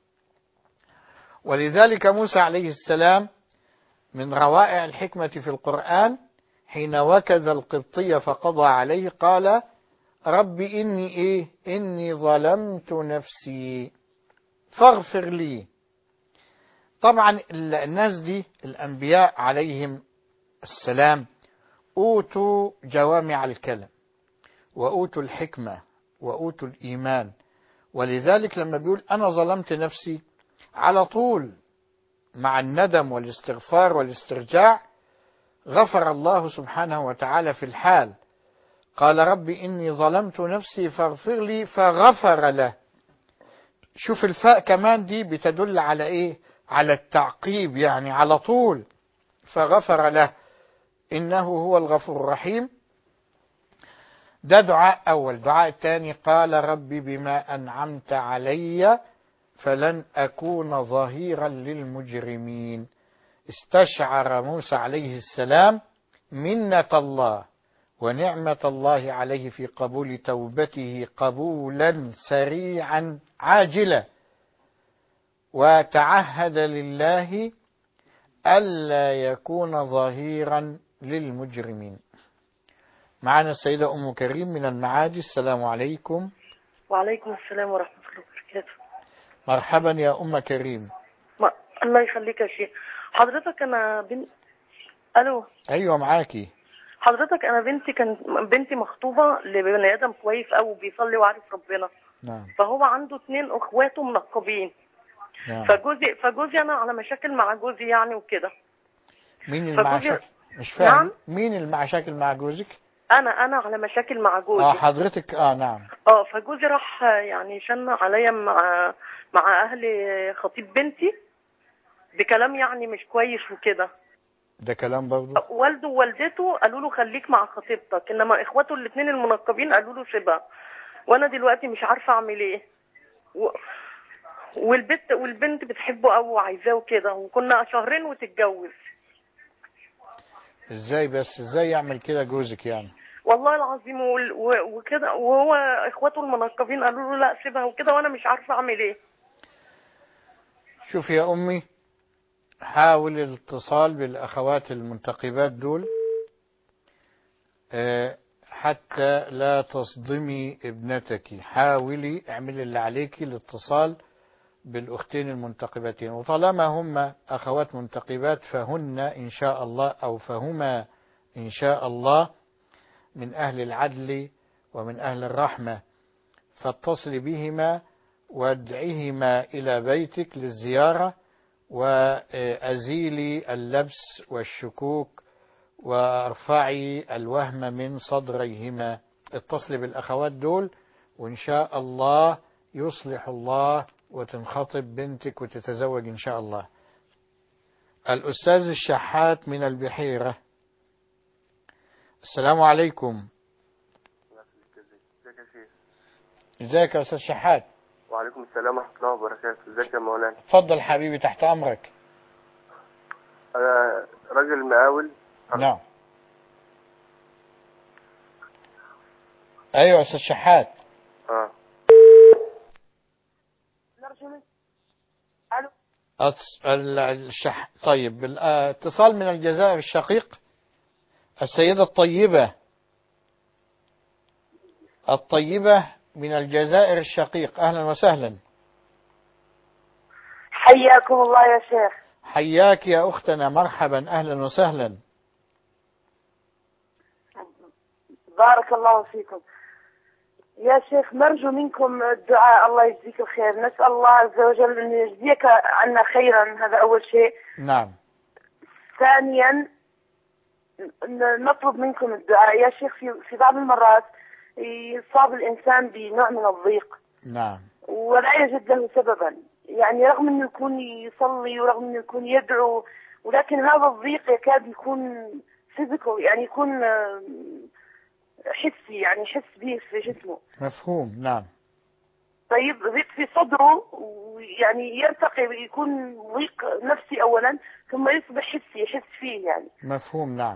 ولذلك موسى عليه السلام من روائع الحكمة في القرآن حين وكز القبطية فقضى عليه قال رب إني إيه إني ظلمت نفسي فاغفر لي طبعا الناس دي الأنبياء عليهم السلام أوتوا جوامع الكلم وأوتوا الحكمة وأوتوا الإيمان ولذلك لما بيقول أنا ظلمت نفسي على طول مع الندم والاستغفار والاسترجاع غفر الله سبحانه وتعالى في الحال قال رب إني ظلمت نفسي فاغفر لي فغفر له شوف الفاء كمان دي بتدل على إيه على التعقيب يعني على طول فغفر له إنه هو الغفور الرحيم ده دعاء أول دعاء الثاني قال ربي بما أنعمت علي فلن أكون ظهيرا للمجرمين استشعر موسى عليه السلام منة الله ونعمة الله عليه في قبول توبته قبولا سريعا عاجلا وتعهد لله ألا يكون ظهيرا للمجرمين معنا السيدة أم كريم من المعادي السلام عليكم
وعليكم السلام ورحمة الله وبركاته
مرحبا يا أم كريم
ما الله يخليك يا شيخ حضرتك أنا بنت ألو
أيوة معاكي
حضرتك أنا بنتي كان بنتي مخطوبة لبني آدم كويس أوي بيصلي وعارف ربنا
نعم
فهو عنده اتنين أخواته منقبين
نعم
فجوزي فجوزي أنا على مشاكل مع جوزي يعني وكده
مين اللي مع
فجوزي-
شك... مش فاهم
نعم؟
مين اللي مع شكل مع جوزك
أنا أنا على مشاكل مع جوزي
اه حضرتك اه نعم
اه فجوزي راح يعني شن عليا مع مع اهل خطيب بنتي بكلام يعني مش كويس وكده
ده كلام برضه
والده ووالدته قالوا له خليك مع خطيبتك انما اخواته الاثنين المنقبين قالوا له سيبها وانا دلوقتي مش عارفه اعمل ايه و... والبنت والبنت بتحبه قوي وعايزاه وكده وكنا شهرين وتتجوز
ازاي بس ازاي يعمل كده جوزك يعني
والله العظيم وال- و- وكده وهو اخواته المنقبين قالوا له لا سيبها وكده وانا مش عارفه اعمل ايه
شوف يا أمي حاول الاتصال بالأخوات المنتقبات دول آه، حتى لا تصدمي ابنتك حاولي اعملي اللي عليك الاتصال بالأختين المنتقبتين وطالما هم أخوات منتقبات فهن إن شاء الله أو فهما إن شاء الله من أهل العدل ومن أهل الرحمة فاتصلي بهما وادعهما إلى بيتك للزيارة وأزيلي اللبس والشكوك وارفعي الوهم من صدريهما اتصلي بالأخوات دول وإن شاء الله يصلح الله وتنخطب بنتك وتتزوج إن شاء الله الأستاذ الشحات من البحيرة السلام عليكم
ازيك يا شيخ
ازيك يا أستاذ شحات
وعليكم السلام ورحمة الله وبركاته ازيك يا مولانا
اتفضل حبيبي تحت أمرك
انا راجل مقاول
نعم أيوة يا أستاذ شحات
اه
أتص... ال- الشح... طيب الاتصال من الجزائر الشقيق السيدة الطيبة الطيبة من الجزائر الشقيق أهلا وسهلا
حياكم الله يا شيخ
حياك يا أختنا مرحبا أهلا وسهلا
بارك الله فيكم يا شيخ نرجو منكم الدعاء الله يجزيك الخير نسأل الله عز وجل أن يجزيك عنا خيرا هذا أول شيء
نعم
ثانيا ن- نطلب منكم الدعاء يا شيخ في في بعض المرات يصاب الإنسان بنوع من الضيق
نعم
ولا يجد له سببا يعني رغم انه يكون يصلي ورغم انه يكون يدعو ولكن هذا الضيق يكاد يكون فيزيكال يعني يكون آه، حسي يعني يحس به في جسمه
مفهوم نعم
طيب ضيق في صدره ويعني يرتقي يكون ضيق نفسي اولا ثم يصبح حسي يحس فيه يعني
مفهوم نعم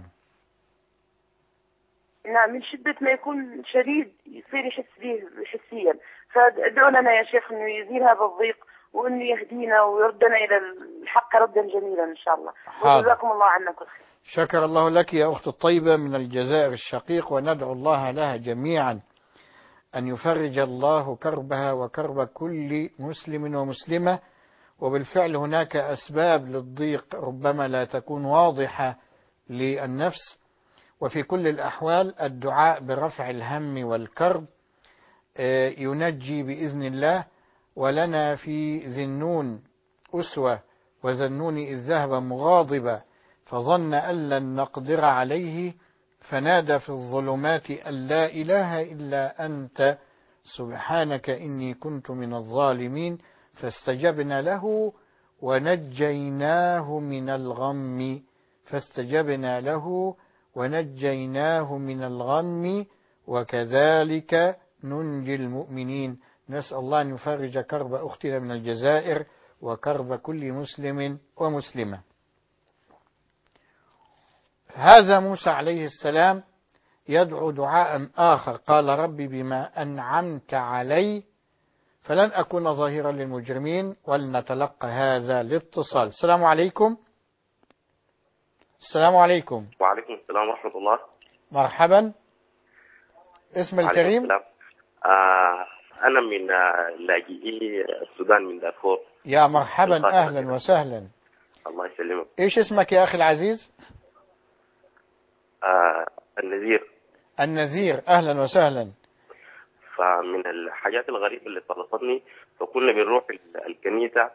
نعم من شدة ما يكون شديد يصير يحس به حسيا فادعوا لنا يا شيخ انه يزيل هذا الضيق وانه يهدينا ويردنا الى الحق ردا جميلا ان شاء الله
حاضر.
وجزاكم الله عنا كل خير
شكر الله لك يا أخت الطيبة من الجزائر الشقيق وندعو الله لها جميعا أن يفرج الله كربها وكرب كل مسلم ومسلمة وبالفعل هناك أسباب للضيق ربما لا تكون واضحة للنفس وفي كل الأحوال الدعاء برفع الهم والكرب آه، ينجي بإذن الله ولنا في ذنون أسوة وذنون إذ ذهب مغاضبا فظن أن لن نقدر عليه فنادى في الظلمات أن لا إله إلا أنت سبحانك إني كنت من الظالمين فاستجبنا له ونجيناه من الغم فاستجبنا له ونجيناه من الغم وكذلك ننجي المؤمنين نسأل الله أن يفرج كرب أختنا من الجزائر وكرب كل مسلم ومسلمة هذا موسى عليه السلام يدعو دعاء آخر قال رب بما أنعمت علي فلن أكون ظهيرا للمجرمين ولنتلقى هذا الاتصال السلام عليكم السلام عليكم
وعليكم السلام ورحمة الله
مرحبا اسم
وعليكم
الكريم
السلام. آه أنا من آه، لاجئي السودان من دارفور
يا مرحبا
الخاتمة
أهلا
كده.
وسهلا
الله يسلمك
إيش اسمك يا أخي العزيز
آه النذير
النذير أهلا وسهلا
فمن الحاجات الغريبة اللي طلبتني فكنا بنروح ال- الكنيسة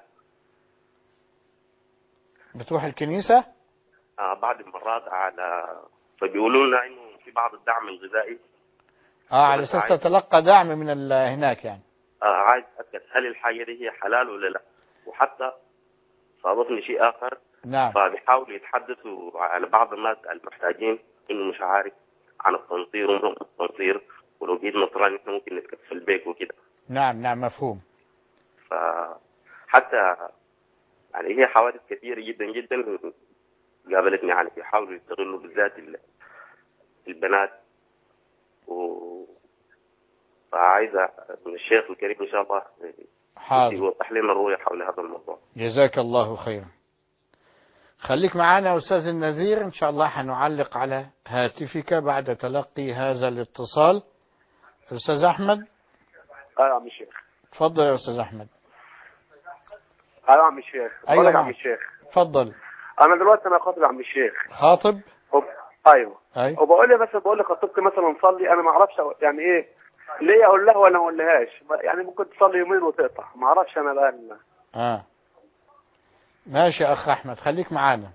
بتروح الكنيسة
آه بعض المرات على فبيقولوا لنا إنه في بعض الدعم الغذائي
آه على أساس تتلقى دعم من ال- هناك يعني
آه عايز أتأكد هل الحاجة دي هي حلال ولا لا وحتى صادفني شيء آخر
نعم
فبيحاولوا يتحدثوا على بعض الناس المحتاجين انه مش عارف عن التنصير ومن التنصير ولو جيت نصراني احنا ممكن نتكفل بيك وكده
نعم نعم مفهوم
فحتى يعني هي حوادث كثيرة جدا جدا قابلتني يعني بيحاولوا يستغلوا بالذات ال- البنات و فعايزة من الشيخ الكريم إن شاء الله
حاضر
يوضح لنا الرؤية حول هذا الموضوع
جزاك الله خيرا خليك معنا أستاذ النذير إن شاء الله حنعلق على هاتفك بعد تلقي هذا الاتصال أستاذ أحمد
ايوه يا عم الشيخ
تفضل يا أستاذ أحمد
ايوه يا عم الشيخ
أيوة
بقول لك يا
نعم.
عم الشيخ
تفضل
انا دلوقتي انا خاطب يا عم الشيخ
خاطب
وب... ايوه
أي
وبقول لي مثلا بقول لي خطيبتي مثلا نصلي انا ما اعرفش أ- يعني ايه ليه اقول لها ولا ما اقولهاش يعني ممكن تصلي يومين وتقطع ما اعرفش انا بقى ال-
آه ماشي يا أخ أحمد خليك معنا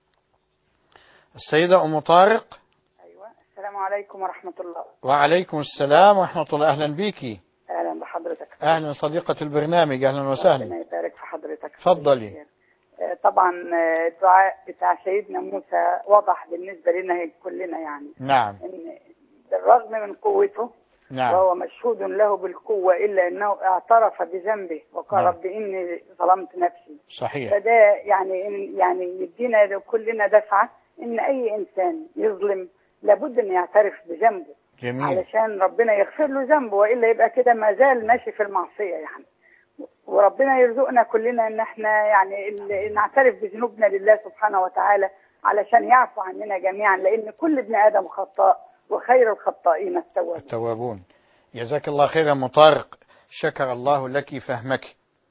السيدة أم طارق
السلام عليكم ورحمة الله
وعليكم السلام ورحمة الله أهلا بيكي
أهلا بحضرتك
أهلا صديقة البرنامج أهلا
ربنا
وسهلا
يبارك في حضرتك
تفضلي
آه، طبعا آه، الدعاء بتاع سيدنا موسى واضح بالنسبة لنا كلنا يعني
نعم
إن بالرغم من قوته
نعم
وهو مشهود له بالقوة إلا أنه اعترف بذنبه وقال
نعم.
رب إني ظلمت نفسي
صحيح
فده يعني يعني يدينا كلنا دفعة إن أي إنسان يظلم لابد أن يعترف بذنبه
جميل
علشان ربنا يغفر له ذنبه والا يبقى كده ما زال ماشي في المعصيه يعني وربنا يرزقنا كلنا ان احنا يعني ال- نعترف بذنوبنا لله سبحانه وتعالى علشان يعفو عننا جميعا لان كل ابن ادم خطاء وخير الخطائين التوابون
التوابون جزاك الله خيرا أم طارق شكر الله لك فهمك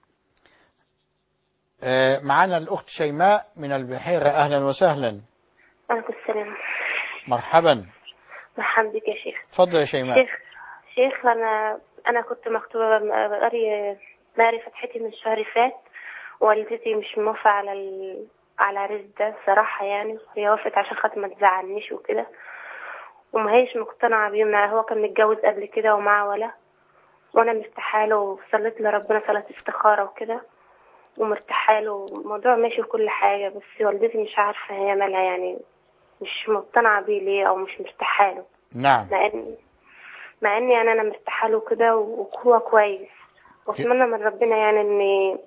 آه، معنا الأخت شيماء من البحيرة أهلا وسهلا
عليكم السلام
مرحبا
مرحبا بك يا شيخ
تفضل يا شيماء
شيخ شيخ أنا أنا كنت مخطوبة قري ماري فتحتي من الشهر اللي فات والدتي مش موافقة على ال... على العريس ده صراحة يعني هي وافقت عشان خاطر ما تزعلنيش وكده وما هيش مقتنعة بيه معاه هو كان متجوز قبل كده ومعاه ولا وأنا مرتاحة له وصليت لربنا صلاة استخارة وكده ومرتاحة له الموضوع ماشي وكل حاجة بس والدتي مش عارفة هي مالها يعني مش مقتنعة بيه ليه أو مش مرتاحة له
نعم
مع ان مع اني يعني انا مرتاحه له كده وهو كويس واتمنى من ربنا يعني ان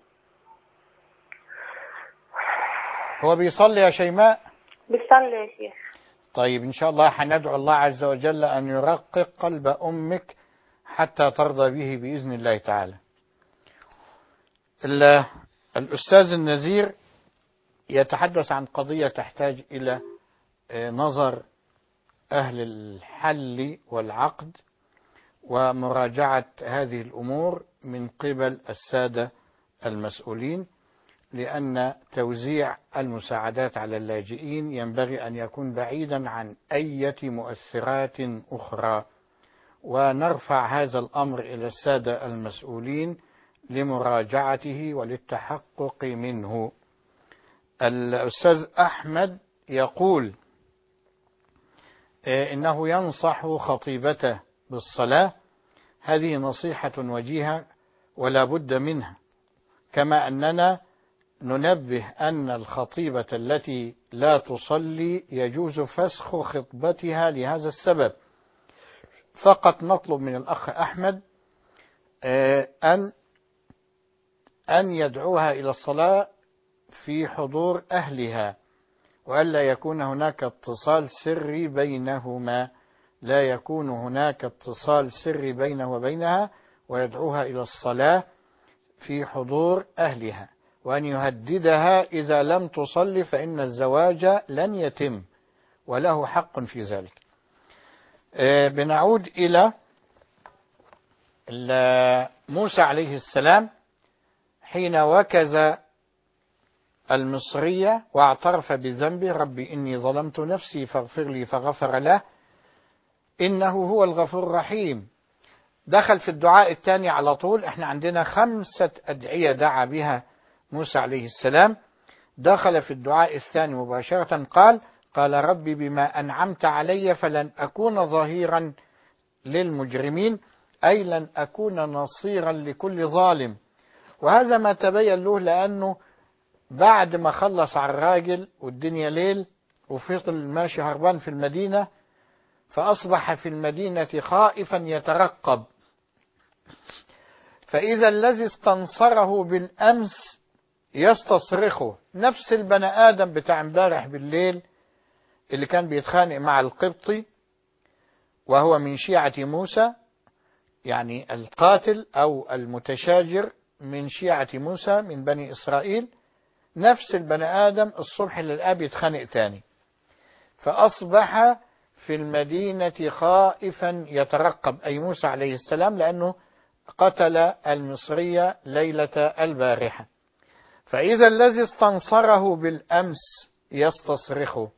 هو بيصلي يا شيماء
بيصلي يا شيخ
طيب إن شاء الله هندعو الله عز وجل أن يرقق قلب أمك حتى ترضى به بإذن الله تعالى ال- الأستاذ النزير يتحدث عن قضية تحتاج إلى آه، نظر أهل الحل والعقد ومراجعة هذه الأمور من قبل السادة المسؤولين لأن توزيع المساعدات على اللاجئين ينبغي أن يكون بعيدا عن أية مؤثرات أخرى ونرفع هذا الأمر إلى السادة المسؤولين لمراجعته وللتحقق منه الأستاذ أحمد يقول آه، إنه ينصح خطيبته بالصلاة هذه نصيحة وجيهة ولا بد منها كما أننا ننبه أن الخطيبة التي لا تصلي يجوز فسخ خطبتها لهذا السبب فقط نطلب من الأخ أحمد آه، أن أن يدعوها إلى الصلاة في حضور أهلها وألا يكون هناك اتصال سري بينهما لا يكون هناك اتصال سري بينه وبينها ويدعوها إلى الصلاة في حضور أهلها وأن يهددها إذا لم تصلي فإن الزواج لن يتم وله حق في ذلك آه، بنعود إلى ال- موسى عليه السلام حين وكز المصرية واعترف بذنبه ربي إني ظلمت نفسي فاغفر لي فغفر له إنه هو الغفور الرحيم دخل في الدعاء الثاني على طول احنا عندنا خمسة أدعية دعا بها موسى عليه السلام دخل في الدعاء الثاني مباشرة قال قال ربي بما أنعمت علي فلن أكون ظهيرا للمجرمين أي لن أكون نصيرا لكل ظالم وهذا ما تبين له لأنه بعد ما خلص على الراجل والدنيا ليل وفضل ماشي هربان في المدينة فأصبح في المدينة خائفا يترقب فإذا الذي استنصره بالأمس يستصرخه نفس البني آدم بتاع امبارح بالليل اللي كان بيتخانق مع القبطي وهو من شيعة موسى يعني القاتل أو المتشاجر من شيعة موسى من بني إسرائيل نفس البني آدم الصبح للآب يتخانق تاني فأصبح في المدينة خائفا يترقب أي موسى عليه السلام لأنه قتل المصرية ليلة البارحة فإذا الذي استنصره بالأمس يستصرخه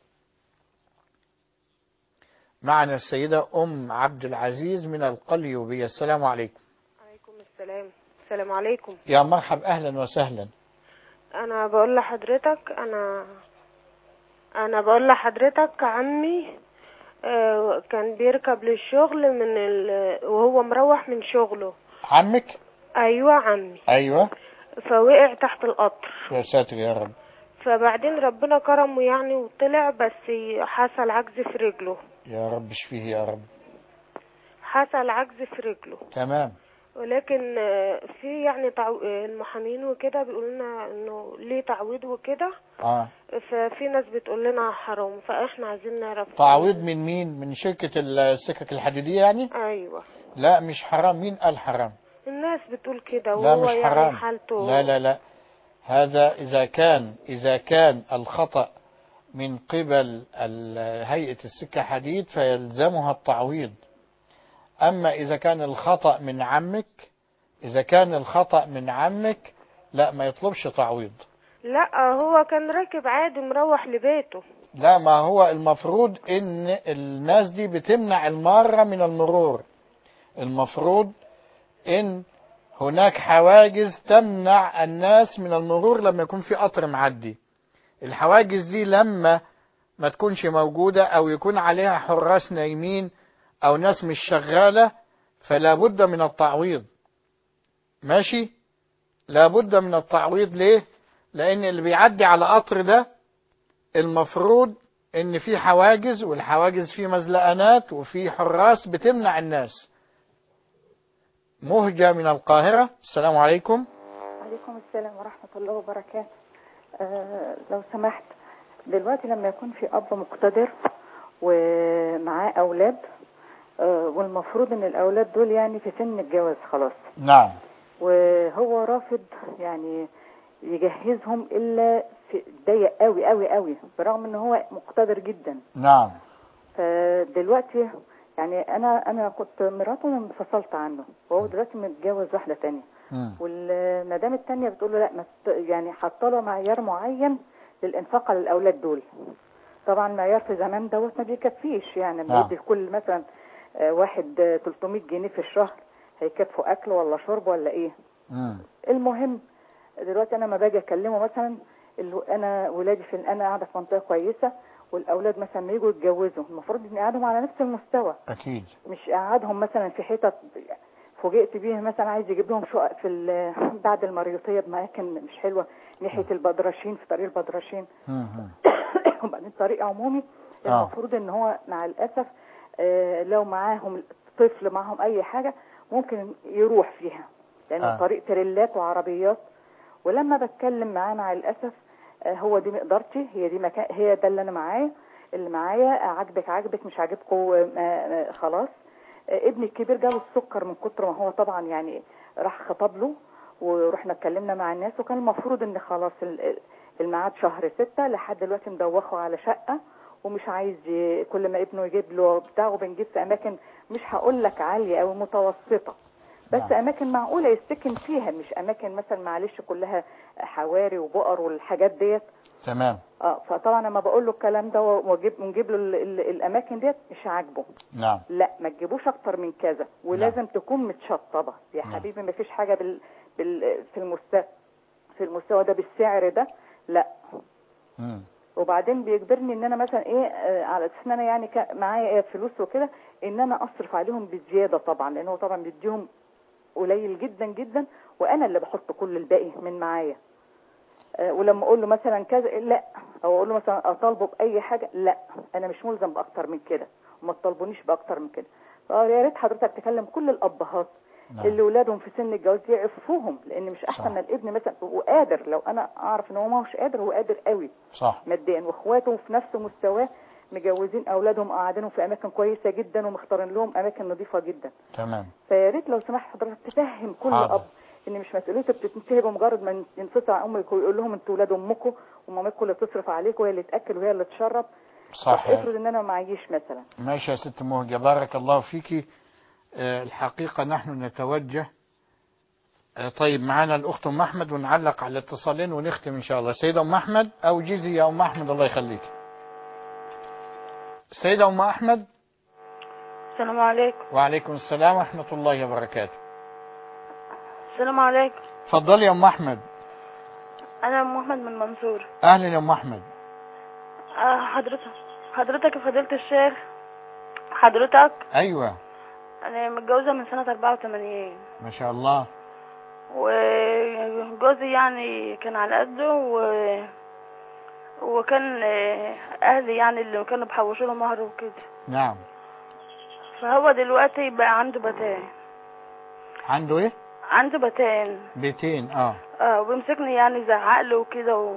معنا السيدة أم عبد العزيز من القليوبية السلام عليكم
عليكم السلام السلام عليكم
يا مرحب أهلا وسهلا
انا بقول لحضرتك انا انا بقول لحضرتك عمي آه، كان بيركب للشغل من ال... وهو مروح من شغله
عمك
ايوه عمي
أيوة
فوقع تحت القطر
يا ساتر يا رب
فبعدين ربنا كرمه يعني وطلع بس حصل عجز في رجله
يا رب اشفيه يا رب
حصل عجز في رجله
تمام
ولكن آه، في يعني تعو... آه، المحامين وكده بيقولوا لنا انه ليه تعويض وكده
آه.
ففي ناس بتقول لنا حرام فاحنا عايزين نعرف
تعويض من مين من شركة السكك الحديدية يعني
ايوه
لا مش حرام مين قال حرام
الناس بتقول كده
لا
وهو
مش
يعني
حرام
حالته
لا لا لا هذا إذا كان إذا كان الخطأ من قبل ال- هيئة السكة حديد فيلزمها التعويض أما إذا كان الخطأ من عمك إذا كان الخطأ من عمك لا ما يطلبش تعويض
لا هو كان راكب عادي مروح لبيته
لا ما هو المفروض ان الناس دي بتمنع المارة من المرور المفروض ان هناك حواجز تمنع الناس من المرور لما يكون في قطر معدي الحواجز دي لما ما تكونش موجودة او يكون عليها حراس نايمين او ناس مش شغالة فلا بد من التعويض ماشي لا بد من التعويض ليه لان اللي بيعدي على قطر ده المفروض ان في حواجز والحواجز في مزلقانات وفي حراس بتمنع الناس مهجة من القاهرة السلام عليكم
عليكم السلام ورحمة الله وبركاته آه لو سمحت دلوقتي لما يكون في أب مقتدر ومعاه أولاد آه والمفروض إن الأولاد دول يعني في سن الجواز خلاص
نعم
وهو رافض يعني يجهزهم إلا في ضيق قوي قوي قوي برغم إن هو مقتدر جدا
نعم
فدلوقتي يعني أنا أنا كنت مراته وانفصلت عنه وهو دلوقتي متجوز واحدة تانية والمدام التانية بتقول له لا ما ت- يعني حاطه له معيار معين للانفاق على الاولاد دول طبعا معيار في زمان دوت ما بيكفيش يعني
نعم.
بيدي كل مثلا آه، واحد آه، 300 جنيه في الشهر هيكفوا اكل ولا شرب ولا ايه المهم دلوقتي انا ما باجي اكلمه مثلا اللي انا ولادي في انا قاعده في منطقه كويسه والاولاد مثلا ما يجوا يتجوزوا المفروض اني اقعدهم على نفس المستوى
أكيد
مش اقعدهم مثلا في حتت فوجئت بيه مثلا عايز يجيب لهم شقق في ال- بعد المريوطيه باماكن مش حلوه ناحيه البدرشين في طريق البدرشين وبعدين طريق عمومي
آه.
المفروض ان هو مع الاسف آه، لو معاهم طفل معاهم اي حاجه ممكن يروح فيها لانه
آه.
طريق تريلات وعربيات ولما بتكلم معاه مع الاسف آه، هو دي مقدرتي هي دي مكان هي ده اللي انا معاه اللي معايا آه، عاجبك عاجبك مش عاجبكم آه، آه، خلاص آه، ابني الكبير جاله السكر من كتر ما هو طبعا يعني راح خطب له ورحنا اتكلمنا مع الناس وكان المفروض ان خلاص ال- الميعاد شهر ستة لحد دلوقتي مدوخه على شقة ومش عايز ي... كل ما ابنه يجيب له بتاعه بنجيب في اماكن مش هقول لك عالية او متوسطة بس
نعم.
اماكن معقولة يسكن فيها مش اماكن مثلا معلش كلها حواري وبقر والحاجات ديت
تمام
اه فطبعا لما بقول له الكلام ده واجيب ونجيب له ال- ال- الاماكن ديت مش عاجبه
نعم
لا ما تجيبوش اكتر من كذا ولازم تكون متشطبه يا حبيبي ما فيش حاجه بال... بال... في المستوى في المستوى ده بالسعر ده لا وبعدين بيجبرني ان انا مثلا ايه آه، على اساس ان انا يعني كا- معايا إيه فلوس وكده ان انا اصرف عليهم بزياده طبعا لان هو طبعا بيديهم قليل جدا جدا وانا اللي بحط كل الباقي من معايا آه، ولما اقول له مثلا كذا لا او اقول له مثلا اطالبه باي حاجه لا انا مش ملزم باكتر من كده وما تطالبونيش باكتر من كده فيا ريت حضرتك تكلم كل الابهات
نعم.
اللي ولادهم في سن الجواز يعفوهم لان مش احسن
صح.
من الابن مثلا وقادر لو انا اعرف ان هو ما هوش قادر هو قادر قوي
صح
ماديا واخواته في نفس مستواه مجوزين اولادهم قاعدينهم في اماكن كويسه جدا ومختارين لهم اماكن نظيفه جدا
تمام
فيا ريت لو سمحت حضرتك تفهم كل
حاضر.
اب ان مش مسؤوليته بتنتهي بمجرد ما ينفصل عن امك ويقول لهم انتوا ولاد امكم ومامتكم اللي تصرف عليكم وهي اللي تاكل وهي اللي تشرب
صح
طب افرض ان انا معيش مثلا
ماشي يا ست مهجة بارك الله فيك آه، الحقيقة نحن نتوجه آه، طيب معانا الأخت أم أحمد ونعلق على الاتصالين ونختم إن شاء الله سيدة أم أحمد أو جيزي يا أم أحمد الله يخليك سيدة أم أحمد
السلام عليكم
وعليكم السلام ورحمة الله وبركاته
السلام عليكم
اتفضلي يا أم أحمد
انا ام احمد من منصور
أهلا يا أم أحمد
آه حضرتك حضرتك يا فضيلة الشيخ حضرتك
أيوة
انا متجوزة من سنة 84
ما شاء الله
وجوزي يعني كان على قده و... وكان آه، اهلي يعني اللي كانوا بيحوشوا له مهر وكده
نعم
فهو دلوقتي بقى عنده بتان
عنده إيه
عنده بتان
بيتين آه
اه وبيمسكني يعني زعق له وكده و...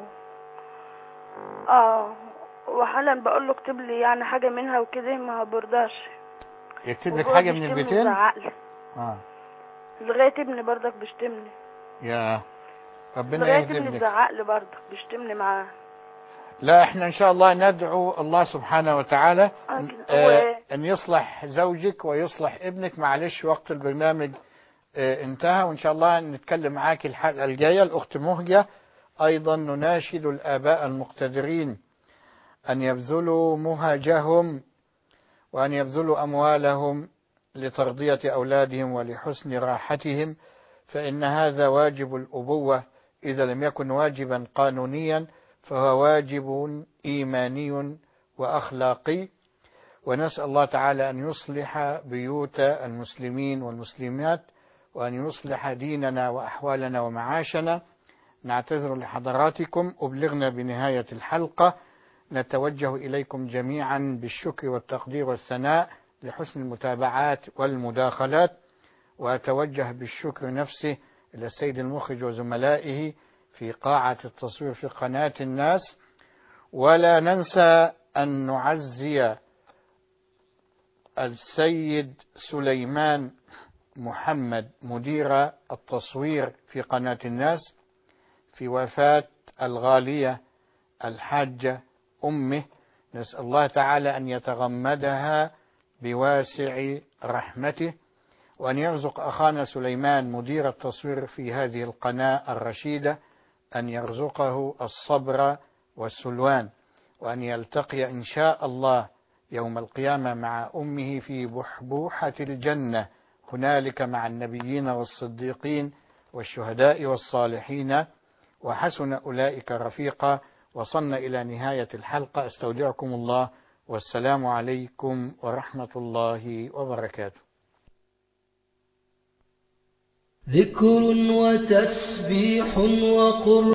اه وحالا بقول له اكتب لي يعني حاجة منها وكده ما برضاش
يكتب لك
وجوزي
حاجة من
بيشتمني
البيتين
ويزعق لي
آه
لغاية ابني برضك بيشتمني
يا ربنا
لغاية
يهدي
ابني
ابنك
بيزعق لي برضك بيشتمني معاه
لا احنا ان شاء الله ندعو الله سبحانه وتعالى
آه،
آه ان يصلح زوجك ويصلح ابنك معلش وقت البرنامج آه انتهى وان شاء الله نتكلم معاك الحلقة الجاية الاخت مهجة ايضا نناشد الاباء المقتدرين ان يبذلوا مهجهم وان يبذلوا اموالهم لترضية اولادهم ولحسن راحتهم فان هذا واجب الابوة اذا لم يكن واجبا قانونيا فهو واجب إيماني وأخلاقي ونسأل الله تعالى أن يصلح بيوت المسلمين والمسلمات وأن يصلح ديننا وأحوالنا ومعاشنا نعتذر لحضراتكم أبلغنا بنهاية الحلقة نتوجه إليكم جميعا بالشكر والتقدير والثناء لحسن المتابعات والمداخلات وأتوجه بالشكر نفسه إلى السيد المخرج وزملائه في قاعة التصوير في قناة الناس ولا ننسى أن نعزي السيد سليمان محمد مدير التصوير في قناة الناس في وفاة الغالية الحاجة أمه نسأل الله تعالى أن يتغمدها بواسع رحمته وأن يرزق أخانا سليمان مدير التصوير في هذه القناة الرشيدة أن يرزقه الصبر والسلوان وأن يلتقي إن شاء الله يوم القيامة مع أمه في بحبوحة الجنة هنالك مع النبيين والصديقين والشهداء والصالحين وحسن أولئك رفيقا وصلنا إلى نهاية الحلقة استودعكم الله والسلام عليكم ورحمة الله وبركاته
ذكر وتسبيح وقرآن